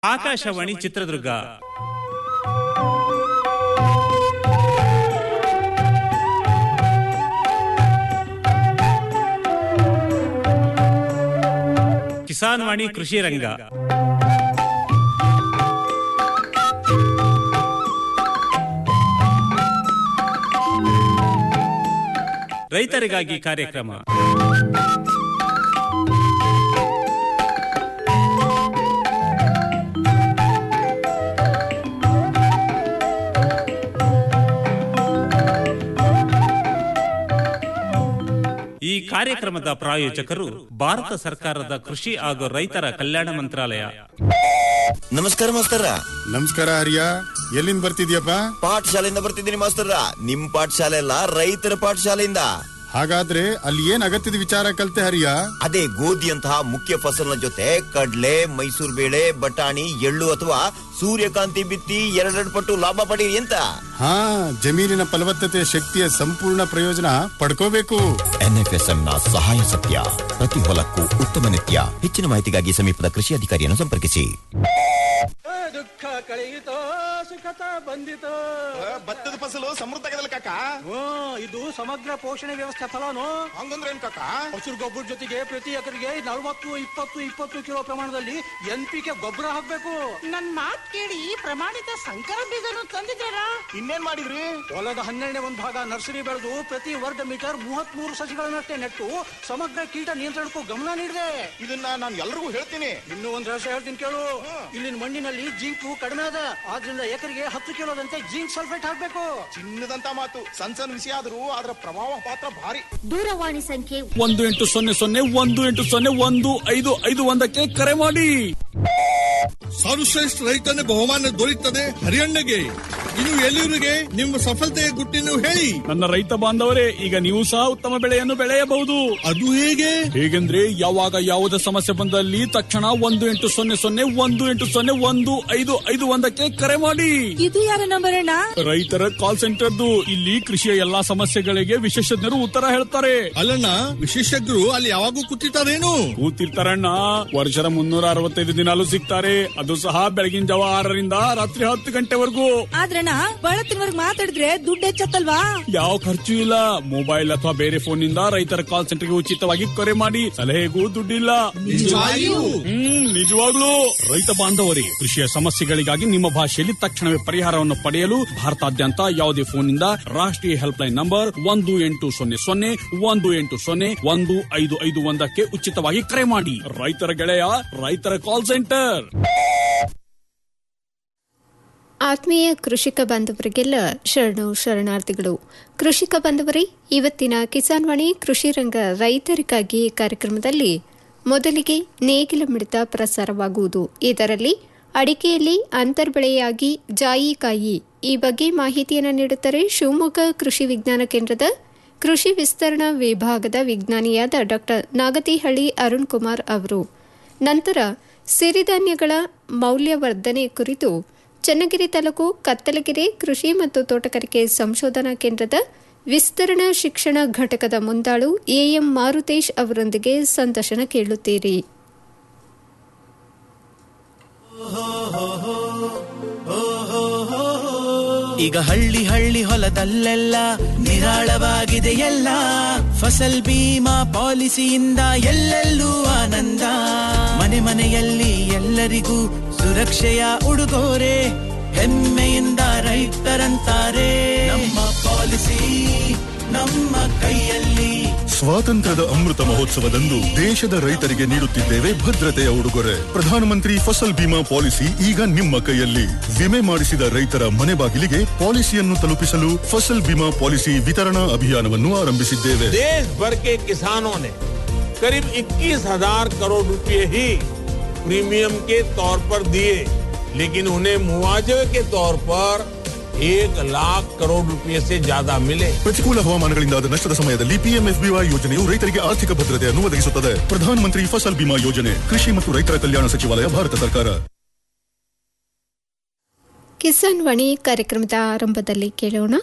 ಆಕಾಶವಾಣಿ ಚಿತ್ರದುರ್ಗ ಕಿಸಾನ್ ವಾಣಿ ಕೃಷಿ ರಂಗ ರೈತರಿಗಾಗಿ ಕಾರ್ಯಕ್ರಮ ಈ ಕಾರ್ಯಕ್ರಮದ ಪ್ರಾಯೋಜಕರು ಭಾರತ ಸರ್ಕಾರದ ಕೃಷಿ ಹಾಗೂ ರೈತರ ಕಲ್ಯಾಣ ಮಂತ್ರಾಲಯ ನಮಸ್ಕಾರ ಮಾಸ್ತರ ನಮಸ್ಕಾರ ಹರಿಯ ಎಲ್ಲಿಂದ ಬರ್ತಿದ್ಯಪ್ಪ ಪಾಠಶಾಲೆಯಿಂದ ಬರ್ತಿದ್ದೀನಿ ಮಾಸ್ತರ ನಿಮ್ ಪಾಠಶಾಲೆ ಅಲ್ಲ ರೈತರ ಪಾಠಶಾಲೆಯಿಂದ ಹಾಗಾದ್ರೆ ಅಲ್ಲಿ ಏನ್ ಅಗತ್ಯದ ವಿಚಾರ ಕಲ್ತೆ ಹರಿಯ ಅದೇ ಗೋಧಿಯಂತಹ ಮುಖ್ಯ ಫಸಲಿನ ಜೊತೆ ಕಡ್ಲೆ ಮೈಸೂರು ಬೇಳೆ ಬಟಾಣಿ ಎಳ್ಳು ಅಥವಾ ಸೂರ್ಯಕಾಂತಿ ಬಿತ್ತಿ ಎರಡೆರಡು ಪಟ್ಟು ಲಾಭ ಪಡೀರಿ ಅಂತ ಹಾ ಜಮೀನಿನ ಫಲವತ್ತತೆ ಶಕ್ತಿಯ ಸಂಪೂರ್ಣ ಪ್ರಯೋಜನ ಪಡ್ಕೋಬೇಕು ಎನ್ಎಫ್ಎಸ್ಎಂ ನ ಸಹಾಯ ಸತ್ಯ ಪ್ರತಿ ಹೊಲಕ್ಕೂ ಉತ್ತಮ ನಿತ್ಯ ಹೆಚ್ಚಿನ ಮಾಹಿತಿಗಾಗಿ ಸಮೀಪದ ಕೃಷಿ ಅಧಿಕಾರಿಯನ್ನು ಸಂಪರ್ಕಿಸಿ ದುಃಖ ಕಳೆಯಿತೋ ಸುಖತ ಬಂದಿತೋ ಭತ್ತದ ಫಸಲು ಸಮೃದ್ಧ ಆಗದಲ್ಲ ಕಾಕ ಹ್ಞೂ ಇದು ಸಮಗ್ರ ಪೋಷಣೆ ವ್ಯವಸ್ಥೆ ಫಲನು ಹಂಗಂದ್ರೆ ಏನ್ ಕಾಕ ಹಸಿರು ಗೊಬ್ಬರ ಜೊತೆಗೆ ಪ್ರತಿ ಎಕರೆಗೆ ನಲವತ್ತು ಇಪ್ಪತ್ತು ಇಪ್ಪತ್ತು ಕಿಲೋ ಪ್ರಮಾಣದಲ್ಲಿ ಎನ್ ಪಿ ಕೆ ಗೊಬ್ಬರ ಹಾಕ್ಬೇಕು ನನ್ ಮಾತ್ ಕೇಳಿ ಪ್ರಮಾಣಿತ ಸಂಕರ ಬೀಜನು ತಂದಿದ್ದೀರಾ ಇನ್ನೇನ್ ಮಾಡಿದ್ರಿ ಹೊಲದ ಹನ್ನೆರಡನೇ ಒಂದು ಭಾಗ ನರ್ಸರಿ ಬೆಳೆದು ಪ್ರತಿ ವರ್ಗ ಮೀಟರ್ ಮೂವತ್ತ್ ಮೂರು ಸಸಿಗಳನ್ನಷ್ಟೇ ನೆಟ್ಟು ಸಮಗ್ರ ಕೀಟ ನಿಯಂತ್ರಣಕ್ಕೂ ಗಮನ ನೀಡಿದೆ ಇದನ್ನ ನಾನು ಎಲ್ರಿಗೂ ಹೇಳ್ತೀನಿ ಇನ್ನೂ ಒಂದ್ ರಹಸ್ಯ ಹೇಳ್ತೀನಿ ಕೇಳು ಇಲ್ಲಿನ ಮಣ್ಣಿನಲ್ಲಿ ಜಿಂಕು ಕಡಿಮೆ ಅದ ಆದ್ರಿಂದ ಎಕರೆಗೆ ಹತ್ತು ಕಿಲೋದಂತೆ ಜಿಂಕ್ ಸಲ್ಫೇಟ್ ಹಾಕ್ಬೇಕು ಚಿನ್ನದಂತ ಮಾತು ಸಣ್ಣ ಸಣ್ಣ ವಿಷಯ ಆದ್ರೂ ಅದ್ರ ಪ್ರಭಾವ ಪಾತ್ರ ಭಾರಿ ದೂರವಾಣಿ ಸಂಖ್ಯೆ ಒಂದು ಎಂಟು ಸೊನ್ನೆ ಸೊನ್ನೆ ಒಂದು ಎಂಟು ಸೊನ್ನೆ ಒಂದು ಐದು ಐದು ಒಂದಕ್ಕೆ ಕರೆ ಮಾಡಿ ಸರ್ವಶ್ರೇಷ್ಠ ರೈತನ ಬಹುಮಾನ ದೊರೆಯುತ್ತದೆ ಹರಿಯಣ್ಣಗೆ ಇನ್ನು ಎಲ್ಲಿವರಿಗೆ ನಿಮ್ಮ ಸಫಲತೆಯ ಗುಟ್ಟಿನ ಹೇಳಿ ನನ್ನ ರೈತ ಬಾಂಧವರೇ ಈಗ ನೀವು ಸಹ ಉತ್ತಮ ಬೆಳೆಯನ್ನು ಬೆಳೆಯಬಹುದು ಅದು ಹೇಗೆ ಹೇಗೆಂದ್ರೆ ಯಾವಾಗ ಯಾವುದೇ ಸಮಸ್ಯೆ ಬಂದಲ್ಲಿ ತಕ್ಷಣ ಒಂದು ಎಂಟು ಸೊನ್ನೆ ಸೊನ್ನೆ ಒಂದು ಎಂಟು ಸೊನ್ನೆ ಒಂದು ಐದು ಐದು ಒಂದಕ್ಕೆ ಕರೆ ಮಾಡಿ ಇದು ಯಾರ ನಂಬರ್ ಅಣ್ಣ ರೈತರ ಕಾಲ್ ಸೆಂಟರ್ದು ಇಲ್ಲಿ ಕೃಷಿಯ ಎಲ್ಲಾ ಸಮಸ್ಯೆಗಳಿಗೆ ವಿಶೇಷಜ್ಞರು ಉತ್ತರ ಹೇಳ್ತಾರೆ ಅಲ್ಲಣ್ಣ ವಿಶೇಷಜ್ಞರು ಅಲ್ಲಿ ಯಾವಾಗೂ ಕೂತಿರ್ತಾರೇನು ಕೂತಿರ್ತಾರಣ್ಣ ವರ್ಷದ ಮುನ್ನೂರ ಅರವತ್ತೈದು ದಿನಾಲು ಸಿಗ್ತಾರೆ ಅದು ಸಹ ಬೆಳಗಿನ ಜಾವ ಆರರಿಂದ ರಾತ್ರಿ ಹತ್ತು ಗಂಟೆವರೆಗೂ ಆದ್ರಣ್ಣ ಬಳತ್ತಿನವರ್ಗ್ ಮಾತಾಡಿದ್ರೆ ದುಡ್ಡು ಹೆಚ್ಚತ್ತಲ್ವಾ ಯಾವ ಖರ್ಚು ಇಲ್ಲ ಮೊಬೈಲ್ ಅಥವಾ ಬೇರೆ ಫೋನ್ ನಿಂದ ರೈತರ ಕಾಲ್ ಸೆಂಟರ್ಗೆ ಉಚಿತವಾಗಿ ಕರೆ ಮಾಡಿ ಸಲಹೆಗೂ ದುಡ್ಡಿಲ್ಲ ಹ್ಮ್ ನಿಜವಾಗ್ಲೂ ರೈತ ಬಾಂಧವರೇ ಕೃಷಿಯ ಸಮಸ್ಯೆಗಳಿಗಾಗಿ ನಿಮ್ಮ ಭಾಷೆಯಲ್ಲಿ ತಕ್ಷಣವೇ ಪರಿಹಾರವನ್ನು ಪಡೆಯಲು ಭಾರತಾದ್ಯಂತ ಯಾವುದೇ ಫೋನ್ ನಿಂದ ರಾಷ್ಟ್ರೀಯ ಹೆಲ್ಪ್ ಲೈನ್ ನಂಬರ್ ಒಂದು ಎಂಟು ಸೊನ್ನೆ ಸೊನ್ನೆ ಒಂದು ಎಂಟು ಸೊನ್ನೆ ಒಂದು ಐದು ಐದು ಒಂದಕ್ಕೆ ಉಚಿತವಾಗಿ ಕರೆ ಮಾಡಿ ರೈತರ ಗೆಳೆಯ ರೈತರ ಕಾಲ್ ಸೆಂಟರ್ ಆತ್ಮೀಯ ಕೃಷಿಕ ಬಾಂಧವರಿಗೆಲ್ಲ ಶರಣು ಶರಣಾರ್ಥಿಗಳು ಕೃಷಿಕ ಬಾಂಧವರೇ ಇವತ್ತಿನ ಕಿಸಾನ್ ವಾಣಿ ಕೃಷಿ ರಂಗ ರೈತರಿಗಾಗಿ ಕಾರ್ಯಕ್ರಮದಲ್ಲಿ ಮೊದಲಿಗೆ ನೇಗಿಲ ಮಿಡಿತ ಪ್ರಸಾರವಾಗುವುದು ಇದರಲ್ಲಿ ಅಡಿಕೆಯಲ್ಲಿ ಅಂತರ್ಬೆಳೆಯಾಗಿ ಜಾಯಿಕಾಯಿ ಈ ಬಗ್ಗೆ ಮಾಹಿತಿಯನ್ನು ನೀಡುತ್ತಾರೆ ಶಿವಮೊಗ್ಗ ಕೃಷಿ ವಿಜ್ಞಾನ ಕೇಂದ್ರದ ಕೃಷಿ ವಿಸ್ತರಣಾ ವಿಭಾಗದ ವಿಜ್ಞಾನಿಯಾದ ಡಾಕ್ಟರ್ ನಾಗತಿಹಳ್ಳಿ ಅರುಣ್ ಕುಮಾರ್ ಅವರು ನಂತರ ಸಿರಿಧಾನ್ಯಗಳ ಮೌಲ್ಯವರ್ಧನೆ ಕುರಿತು ಚನ್ನಗಿರಿ ತಾಲೂಕು ಕತ್ತಲಗೆರೆ ಕೃಷಿ ಮತ್ತು ತೋಟಗಾರಿಕೆ ಸಂಶೋಧನಾ ಕೇಂದ್ರದ ವಿಸ್ತರಣಾ ಶಿಕ್ಷಣ ಘಟಕದ ಮುಂದಾಳು ಎಎಂ ಮಾರುತೇಶ್ ಅವರೊಂದಿಗೆ ಸಂದರ್ಶನ ಕೇಳುತ್ತೀರಿ ಈಗ ಹಳ್ಳಿ ಹಳ್ಳಿ ಹೊಲದಲ್ಲೆಲ್ಲ ನಿರಾಳವಾಗಿದೆ ಎಲ್ಲ ಫಸಲ್ ಬೀಮಾ ಪಾಲಿಸಿಯಿಂದ ಎಲ್ಲೆಲ್ಲೂ ಆನಂದ ಮನೆ ಮನೆಯಲ್ಲಿ ಎಲ್ಲರಿಗೂ ಸುರಕ್ಷೆಯ ಉಡುಗೊರೆ ಹೆಮ್ಮೆಯಿಂದ ರೈತರಂತಾರೆ ನಮ್ಮ ಪಾಲಿಸಿ ನಮ್ಮ ಕೈಯಲ್ಲಿ ಸ್ವಾತಂತ್ರ್ಯದ ಅಮೃತ ಮಹೋತ್ಸವದಂದು ದೇಶದ ರೈತರಿಗೆ ನೀಡುತ್ತಿದ್ದೇವೆ ಭದ್ರತೆಯ ಉಡುಗೊರೆ ಪ್ರಧಾನಮಂತ್ರಿ ಫಸಲ್ ಬಿಮಾ ಪಾಲಿಸಿ ಈಗ ನಿಮ್ಮ ಕೈಯಲ್ಲಿ ವಿಮೆ ಮಾಡಿಸಿದ ರೈತರ ಮನೆ ಬಾಗಿಲಿಗೆ ಪಾಲಿಸಿಯನ್ನು ತಲುಪಿಸಲು ಫಸಲ್ ಬಿಮಾ ಪಾಲಿಸಿ ವಿತರಣಾ ಅಭಿಯಾನವನ್ನು ಆರಂಭಿಸಿದ್ದೇವೆ देश भर के किसानों ने करीब 21,000 करोड़ रुपए ही प्रीमियम के तौर पर दिए लेकिन उन्हें मुआवजे के तौर पर एक लाख करोड़ रुपए से ज्यादा मिले ಪ್ರತಿಕೂಲ ಹವಾಮಾನಗಳಿಂದಾದ ನಷ್ಟದ ಸಮಯದಲ್ಲಿ ಪಿಎಂಎಫ್ಬಿವೈ ಯೋಜನೆಯು ರೈತರಿಗೆ ಆರ್ಥಿಕ ಭದ್ರತೆಯನ್ನು ಒದಗಿಸುತ್ತದೆ ಪ್ರಧಾನಮಂತ್ರಿ ಫಸಲ್ ಬಿಮಾ ಯೋಜನೆ ಕೃಷಿ ಮತ್ತು ರೈತರ ಕಲ್ಯಾಣ ಸಚಿವಾಲಯ ಭಾರತ ಸರ್ಕಾರ ಕಿಸಾನ್ ವಾಣಿ ಕಾರ್ಯಕ್ರಮದ ಆರಂಭದಲ್ಲಿ ಕೇಳೋಣ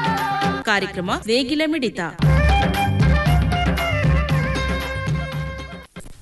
ಕಾರ್ಯಕ್ರಮ ನೇಗಿಲ ಮಿಡಿತ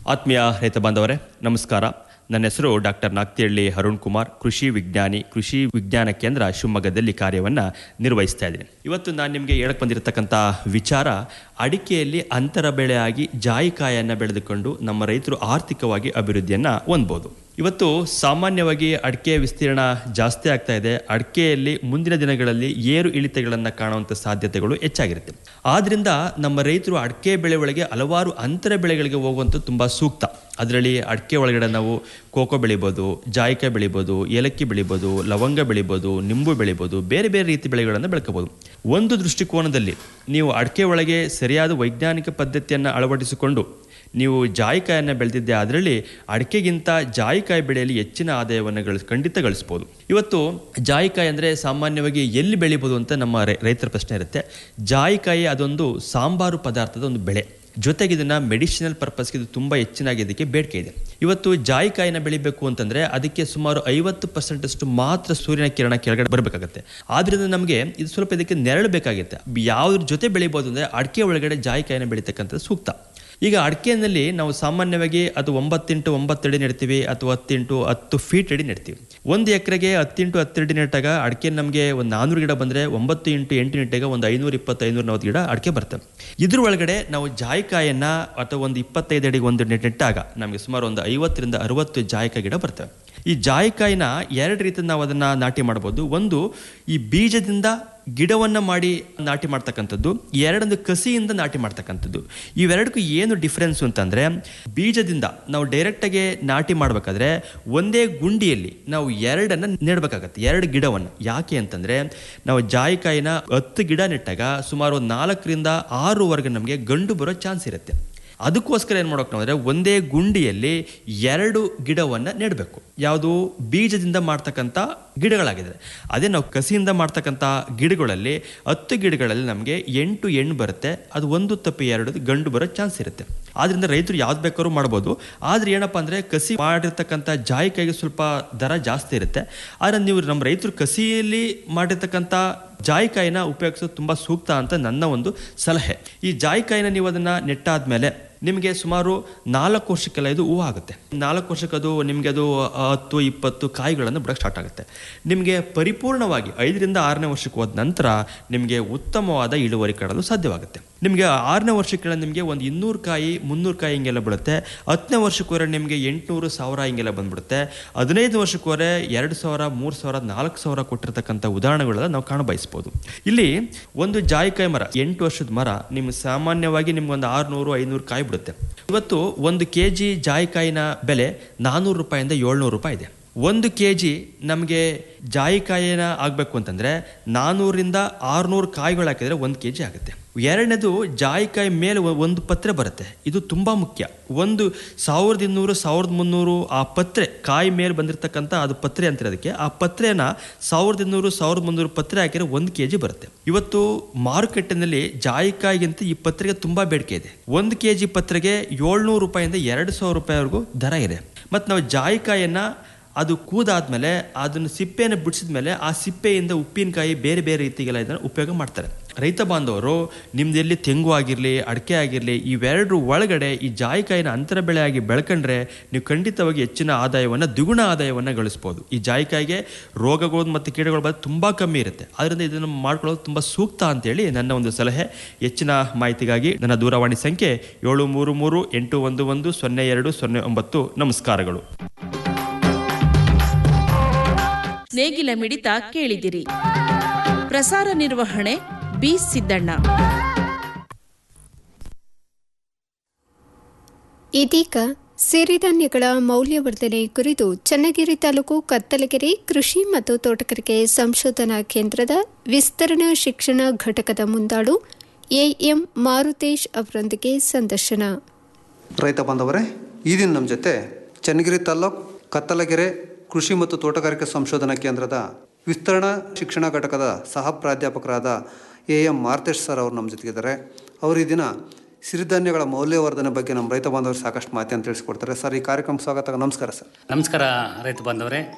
ಆತ್ಮೀಯ ರೈತ ಬಾಂಧವರೇ ನಮಸ್ಕಾರ ನನ್ನ ಹೆಸರು ಡಾಕ್ಟರ್ ನಾಗ್ತಿಹಳ್ಳಿ ಅರುಣ್ ಕುಮಾರ್ ಕೃಷಿ ವಿಜ್ಞಾನಿ ಕೃಷಿ ವಿಜ್ಞಾನ ಕೇಂದ್ರ ಶಿವಮೊಗ್ಗದಲ್ಲಿ ಕಾರ್ಯವನ್ನು ನಿರ್ವಹಿಸ್ತಾ ಇದ್ದೀನಿ ಇವತ್ತು ನಾನು ನಿಮಗೆ ಹೇಳಕ್ ಬಂದಿರತಕ್ಕಂಥ ವಿಚಾರ ಅಡಿಕೆಯಲ್ಲಿ ಅಂತರ ಬೆಳೆಯಾಗಿ ಜಾಯಿಕಾಯನ್ನು ಬೆಳೆದುಕೊಂಡು ನಮ್ಮ ರೈತರು ಆರ್ಥಿಕವಾಗಿ ಅಭಿವೃದ್ಧಿಯನ್ನು ಹೊಂದ್ಬೋದು ಇವತ್ತು ಸಾಮಾನ್ಯವಾಗಿ ಅಡಿಕೆ ವಿಸ್ತೀರ್ಣ ಜಾಸ್ತಿ ಆಗ್ತಾ ಇದೆ ಅಡಿಕೆಯಲ್ಲಿ ಮುಂದಿನ ದಿನಗಳಲ್ಲಿ ಏರು ಇಳಿತಗಳನ್ನು ಕಾಣುವಂಥ ಸಾಧ್ಯತೆಗಳು ಹೆಚ್ಚಾಗಿರುತ್ತೆ ಆದ್ರಿಂದ ನಮ್ಮ ರೈತರು ಅಡಿಕೆ ಬೆಳೆ ಒಳಗೆ ಹಲವಾರು ಅಂತರ ಬೆಳೆಗಳಿಗೆ ಹೋಗುವಂಥದ್ದು ತುಂಬ ಸೂಕ್ತ ಅದರಲ್ಲಿ ಅಡಿಕೆ ಒಳಗಡೆ ನಾವು ಕೋಕೋ ಬೆಳಿಬೋದು ಜಾಯಿಕಾಯಿ ಬೆಳಿಬೋದು ಏಲಕ್ಕಿ ಬೆಳಿಬೋದು ಲವಂಗ ಬೆಳಿಬೋದು ನಿಂಬು ಬೆಳಿಬೋದು ಬೇರೆ ಬೇರೆ ರೀತಿ ಬೆಳೆಗಳನ್ನು ಬೆಳ್ಕೋಬೋದು ಒಂದು ದೃಷ್ಟಿಕೋನದಲ್ಲಿ ನೀವು ಅಡಿಕೆ ಒಳಗೆ ಸರಿಯಾದ ವೈಜ್ಞಾನಿಕ ಪದ್ಧತಿಯನ್ನು ಅಳವಡಿಸಿಕೊಂಡು ನೀವು ಜಾಯಿಕಾಯನ್ನು ಬೆಳೆದಿದ್ದೆ ಅದರಲ್ಲಿ ಅಡಿಕೆಗಿಂತ ಜಾಯಿಕಾಯಿ ಬೆಳೆಯಲ್ಲಿ ಹೆಚ್ಚಿನ ಆದಾಯವನ್ನು ಗಳಿಸ್ ಖಂಡಿತ ಗಳಿಸ್ಬೋದು ಇವತ್ತು ಜಾಯಿಕಾಯಿ ಅಂದರೆ ಸಾಮಾನ್ಯವಾಗಿ ಎಲ್ಲಿ ಬೆಳಿಬೋದು ಅಂತ ನಮ್ಮ ರೈ- ರೈತರ ಪ್ರಶ್ನೆ ಇರುತ್ತೆ ಜಾಯಿಕಾಯಿ ಅದೊಂದು ಸಾಂಬಾರು ಪದಾರ್ಥದ ಒಂದು ಬೆಳೆ ಜೊತೆಗೆ ಇದನ್ನ ಮೆಡಿಸಿನಲ್ ಪರ್ಪಸ್ಗೆ ಇದು ತುಂಬ ಹೆಚ್ಚಿನಾಗಿ ಇದಕ್ಕೆ ಬೇಡಿಕೆ ಇದೆ ಇವತ್ತು ಜಾಯಿಕಾಯಿನ ಬೆಳಿಬೇಕು ಅಂತಂದ್ರೆ ಅದಕ್ಕೆ ಸುಮಾರು ಐವತ್ತು ಪರ್ಸೆಂಟ್ ಅಷ್ಟು ಮಾತ್ರ ಸೂರ್ಯನ ಕಿರಣ ಕೆಳಗಡೆ ಬರಬೇಕಾಗುತ್ತೆ ಆದ್ರಿಂದ ನಮಗೆ ಇದು ಸ್ವಲ್ಪ ಇದಕ್ಕೆ ನೆರಳು ಬೇಕಾಗುತ್ತೆ ಯಾವ್ದ್ರ ಜೊತೆ ಬೆಳಿಬೋದು ಅಂದ್ರೆ ಅಡಿಕೆ ಒಳಗಡೆ ಜಾಯಿಕಾಯಿನ ಬೆಳಿತಕ್ಕಂಥದ್ದು ಸೂಕ್ತ ಈಗ ಅಡಿಕೆನಲ್ಲಿ ನಾವು ಸಾಮಾನ್ಯವಾಗಿ ಅದು ಒಂಬತ್ತಿಂಟು ಒಂಬತ್ತಡಿ ನೆಡ್ತೀವಿ ಅಥವಾ ಹತ್ತಿಂಟು ಹತ್ತು ಫೀಟ್ ಅಡಿ ನೆಡ್ತೀವಿ ಒಂದು ಎಕರೆಗೆ ಹತ್ತಿಂಟು ಹತ್ತಡಿ ನೆಟ್ಟಾಗ ಅಡಿಕೆ ನಮಗೆ ಒಂದು ನಾನೂರು ಗಿಡ ಬಂದರೆ ಒಂಬತ್ತು ಇಂಟು ಎಂಟು ನೆಟ್ಟಾಗ ಒಂದು ಐನೂರ ಇಪ್ಪತ್ತು ಐನೂರ ನವತ್ತು ಗಿಡ ಅಡಿಕೆ ಬರ್ತವೆ ಇದ್ರ ಒಳಗಡೆ ನಾವು ಜಾಯಿಕಾಯನ್ನ ಅಥವಾ ಒಂದು ಇಪ್ಪತ್ತೈದು ಅಡಿಗೆ ಒಂದು ನೆಟ್ ನೆಟ್ಟಾಗ ನಮಗೆ ಸುಮಾರು ಒಂದು ಐವತ್ತರಿಂದ ಅರವತ್ತು ಜಾಯಿಕಾಯಿ ಗಿಡ ಬರ್ತವೆ ಈ ಜಾಯಿಕಾಯಿನ ಎರಡು ರೀತಿಯಲ್ಲಿ ನಾವು ಅದನ್ನ ನಾಟಿ ಮಾಡ್ಬೋದು ಒಂದು ಈ ಬೀಜದಿಂದ ಗಿಡವನ್ನ ಮಾಡಿ ನಾಟಿ ಮಾಡ್ತಕ್ಕಂಥದ್ದು ಎರಡೊಂದು ಕಸಿಯಿಂದ ನಾಟಿ ಮಾಡ್ತಕ್ಕಂಥದ್ದು ಇವೆರಡಕ್ಕೂ ಏನು ಡಿಫ್ರೆನ್ಸ್ ಅಂತಂದ್ರೆ ಬೀಜದಿಂದ ನಾವು ಡೈರೆಕ್ಟಾಗಿ ನಾಟಿ ಮಾಡಬೇಕಾದ್ರೆ ಒಂದೇ ಗುಂಡಿಯಲ್ಲಿ ನಾವು ಎರಡನ್ನ ನೆಡಬೇಕಾಗತ್ತೆ ಎರಡು ಗಿಡವನ್ನು ಯಾಕೆ ಅಂತಂದ್ರೆ ನಾವು ಜಾಯಿಕಾಯಿನ ಹತ್ತು ಗಿಡ ನೆಟ್ಟಾಗ ಸುಮಾರು ಒಂದು ನಾಲ್ಕರಿಂದ ಆರುವರೆಗೆ ನಮಗೆ ಗಂಡು ಬರೋ ಚಾನ್ಸ್ ಇರುತ್ತೆ ಅದಕ್ಕೋಸ್ಕರ ಏನು ಮಾಡೋಕೆ ನಾವು ಅಂದರೆ ಒಂದೇ ಗುಂಡಿಯಲ್ಲಿ ಎರಡು ಗಿಡವನ್ನು ನೆಡಬೇಕು ಯಾವುದು ಬೀಜದಿಂದ ಮಾಡ್ತಕ್ಕಂಥ ಗಿಡಗಳಾಗಿದೆ ಅದೇ ನಾವು ಕಸಿಯಿಂದ ಮಾಡ್ತಕ್ಕಂಥ ಗಿಡಗಳಲ್ಲಿ ಹತ್ತು ಗಿಡಗಳಲ್ಲಿ ನಮಗೆ ಎಂಟು ಹೆಣ್ಣು ಬರುತ್ತೆ ಅದು ಒಂದು ತಪ್ಪಿ ಎರಡು ಗಂಡು ಬರೋ ಚಾನ್ಸ್ ಇರುತ್ತೆ ಆದ್ರಿಂದ ರೈತರು ಯಾವ್ದು ಬೇಕಾದ್ರೂ ಮಾಡ್ಬೋದು ಆದ್ರೆ ಏನಪ್ಪ ಅಂದರೆ ಕಸಿ ಮಾಡಿರ್ತಕ್ಕಂಥ ಜಾಯಿಕಾಯಿಗೆ ಸ್ವಲ್ಪ ದರ ಜಾಸ್ತಿ ಇರುತ್ತೆ ಆದರೆ ನೀವು ನಮ್ಮ ರೈತರು ಕಸಿಯಲ್ಲಿ ಮಾಡಿರ್ತಕ್ಕಂಥ ಜಾಯಿಕಾಯಿನ ಉಪಯೋಗಿಸೋದು ತುಂಬ ಸೂಕ್ತ ಅಂತ ನನ್ನ ಒಂದು ಸಲಹೆ ಈ ಜಾಯಿಕಾಯಿನ ನೀವು ಅದನ್ನು ನೆಟ್ಟಾದ್ಮೇಲೆ ನಿಮಗೆ ಸುಮಾರು ನಾಲ್ಕು ವರ್ಷಕ್ಕೆಲ್ಲ ಇದು ಹೂವು ಆಗುತ್ತೆ ನಾಲ್ಕು ವರ್ಷಕ್ಕೆ ಅದು ನಿಮಗೆ ಅದು ಹತ್ತು ಇಪ್ಪತ್ತು ಕಾಯಿಗಳನ್ನು ಬಿಡೋಕ್ಕೆ ಸ್ಟಾರ್ಟ್ ಆಗುತ್ತೆ ನಿಮಗೆ ಪರಿಪೂರ್ಣವಾಗಿ ಐದರಿಂದ ಆರನೇ ವರ್ಷಕ್ಕೆ ಹೋದ ನಂತರ ನಿಮಗೆ ಉತ್ತಮವಾದ ಇಳುವರಿ ಕಾಣಲು ಸಾಧ್ಯವಾಗುತ್ತೆ ನಿಮಗೆ ಆರನೇ ವರ್ಷಕ್ಕೆಲ್ಲ ನಿಮಗೆ ಒಂದು ಇನ್ನೂರು ಕಾಯಿ ಮುನ್ನೂರು ಕಾಯಿ ಹಿಂಗೆಲ್ಲ ಬಿಡುತ್ತೆ ಹತ್ತನೇ ವರ್ಷಕ್ಕೋರೆ ನಿಮಗೆ ಎಂಟುನೂರು ಸಾವಿರ ಹಿಂಗೆಲ್ಲ ಬಂದ್ಬಿಡುತ್ತೆ ಹದಿನೈದು ವರ್ಷಕ್ಕೋರೆ ಎರಡು ಸಾವಿರ ಮೂರು ಸಾವಿರ ನಾಲ್ಕು ಸಾವಿರ ಕೊಟ್ಟಿರ್ತಕ್ಕಂಥ ಉದಾಹರಣೆಗಳೆಲ್ಲ ನಾವು ಕಾಣಬಯಸ್ಬೋದು ಇಲ್ಲಿ ಒಂದು ಜಾಯಿಕಾಯಿ ಮರ ಎಂಟು ವರ್ಷದ ಮರ ನಿಮ್ಮ ಸಾಮಾನ್ಯವಾಗಿ ನಿಮ್ಗೊಂದು ಆರುನೂರು ಐನೂರು ಕಾಯಿ ಬಿಡುತ್ತೆ ಇವತ್ತು ಒಂದು ಕೆ ಜಿ ಜಾಯಿಕಾಯಿನ ಬೆಲೆ ನಾನ್ನೂರು ರೂಪಾಯಿಂದ ಏಳ್ನೂರು ರೂಪಾಯಿ ಇದೆ ಒಂದು ಕೆ ಜಿ ನಮಗೆ ಜಾಯಿಕಾಯಿನ ಆಗಬೇಕು ಅಂತಂದರೆ ನಾನ್ನೂರಿಂದ ಆರುನೂರು ಕಾಯಿಗಳು ಹಾಕಿದರೆ ಒಂದು ಕೆ ಜಿ ಆಗುತ್ತೆ ಎರಡನೇದು ಜಾಯಿಕಾಯಿ ಮೇಲೆ ಒ- ಒಂದು ಪತ್ರೆ ಬರುತ್ತೆ ಇದು ತುಂಬ ಮುಖ್ಯ ಒಂದು ಸಾವಿರದ ಇನ್ನೂರು ಸಾವಿರದ ಮುನ್ನೂರು ಆ ಪತ್ರೆ ಕಾಯಿ ಮೇಲೆ ಬಂದಿರತಕ್ಕಂಥ ಅದು ಪತ್ರೆ ಅಂತಾರೆ ಅದಕ್ಕೆ ಆ ಪತ್ರೆನ ಸಾವಿರದ ಇನ್ನೂರು ಸಾವಿರದ ಮುನ್ನೂರು ಪತ್ರೆ ಹಾಕಿದ್ರೆ ಒಂದು ಕೆ ಜಿ ಬರುತ್ತೆ ಇವತ್ತು ಮಾರುಕಟ್ಟೆನಲ್ಲಿ ಜಾಯಿಕಾಯಿಗಿಂತ ಈ ಪತ್ರೆಗೆ ತುಂಬ ಬೇಡಿಕೆ ಇದೆ ಒಂದು ಕೆ ಜಿ ಪತ್ರೆಗೆ ಏಳ್ನೂರು ರೂಪಾಯಿಂದ ಎರಡು ಸಾವಿರ ರೂಪಾಯಿವರೆಗೂ ದರ ಇದೆ ಮತ್ತು ನಾವು ಜಾಯಿಕಾಯಿಯನ್ನು ಅದು ಕೂದಾದ್ಮೇಲೆ ಅದನ್ನು ಸಿಪ್ಪೆಯನ್ನು ಬಿಡಿಸಿದ ಮೇಲೆ ಆ ಸಿಪ್ಪೆಯಿಂದ ಉಪ್ಪಿನಕಾಯಿ ಬೇರೆ ಬೇರೆ ರೀತಿಗೆಲ್ಲ ಇದನ್ನು ಉಪಯೋಗ ಮಾಡ್ತಾರೆ ರೈತ ಬಾಂಧವರು ನಿಮ್ದು ಎಲ್ಲಿ ತೆಂಗು ಆಗಿರಲಿ ಅಡಿಕೆ ಆಗಿರಲಿ ಇವೆರಡರ ಒಳಗಡೆ ಈ ಜಾಯಿಕಾಯಿನ ಅಂತರ ಬೆಳೆಯಾಗಿ ಬೆಳ್ಕೊಂಡ್ರೆ ನೀವು ಖಂಡಿತವಾಗಿ ಹೆಚ್ಚಿನ ಆದಾಯವನ್ನು ದ್ವಿಗುಣ ಆದಾಯವನ್ನು ಗಳಿಸ್ಬೋದು ಈ ಜಾಯಿಕಾಯಿಗೆ ರೋಗಗಳು ಮತ್ತು ಕೀಟಗಳು ಬರೋದು ತುಂಬ ಕಮ್ಮಿ ಇರುತ್ತೆ ಅದರಿಂದ ಇದನ್ನು ಮಾಡ್ಕೊಳ್ಳೋದು ತುಂಬ ಸೂಕ್ತ ಅಂತೇಳಿ ನನ್ನ ಒಂದು ಸಲಹೆ ಹೆಚ್ಚಿನ ಮಾಹಿತಿಗಾಗಿ ನನ್ನ ದೂರವಾಣಿ ಸಂಖ್ಯೆ ಏಳು ಮೂರು ಮೂರು ಎಂಟು ಒಂದು ಒಂದು ಸೊನ್ನೆ ಎರಡು ಸೊನ್ನೆ ಒಂಬತ್ತು ನಮಸ್ಕಾರಗಳು ನೇಗಿಲ ಮಿಡಿತ ಕೇಳಿದಿರಿ ಪ್ರಸಾರ ನಿರ್ವಹಣೆ ಬಿ ಸಿದ್ದಣ್ಣ ಇದೀಗ ಸಿರಿಧಾನ್ಯಗಳ ಮೌಲ್ಯವರ್ಧನೆ ಕುರಿತು ಚನ್ನಗಿರಿ ತಾಲೂಕು ಕತ್ತಲಗೆರೆ ಕೃಷಿ ಮತ್ತು ತೋಟಗಾರಿಕೆ ಸಂಶೋಧನಾ ಕೇಂದ್ರದ ವಿಸ್ತರಣಾ ಶಿಕ್ಷಣ ಘಟಕದ ಮುಂದಾಳು ಎಎಂ ಮಾರುತೇಶ್ ಅವರೊಂದಿಗೆ ಸಂದರ್ಶನ ರೈತ ಬಾಂಧವರೇ ಈ ದಿನ ನಮ್ಮ ಜೊತೆ ಚನ್ನಗಿರಿ ತಾಲ್ಲೂಕು ಕತ್ತಲಗೆರೆ ಕೃಷಿ ಮತ್ತು ತೋಟಗಾರಿಕೆ ಸಂಶೋಧನಾ ಕೇಂದ್ರದ ವಿಸ್ತರಣಾ ಶಿಕ್ಷಣ ಘಟಕದ ಸಹ ಪ್ರಾಧ್ಯಾಪಕರಾದ ಎ ಎಂ ಮಾರ್ತೇಶ್ ಸರ್ ಅವರು ನಮ್ಮ ಜೊತೆಗಿದ್ದಾರೆ ಅವರು ಈ ದಿನ ಸಿರಿಧಾನ್ಯಗಳ ಮೌಲ್ಯವರ್ಧನೆ ಬಗ್ಗೆ ನಮ್ಮ ರೈತ ಬಾಂಧವರು ಸಾಕಷ್ಟು ಮಾಹಿತಿಯನ್ನು ತಿಳಿಸ್ಕೊಡ್ತಾರೆ ಸರ್ ಈ ಕಾರ್ಯಕ್ರಮ ಸ್ವಾಗತ ನಮಸ್ಕಾರ ಸರ್ ನಮಸ್ಕಾರ ರೈತ ಬಾಂಧವರೇ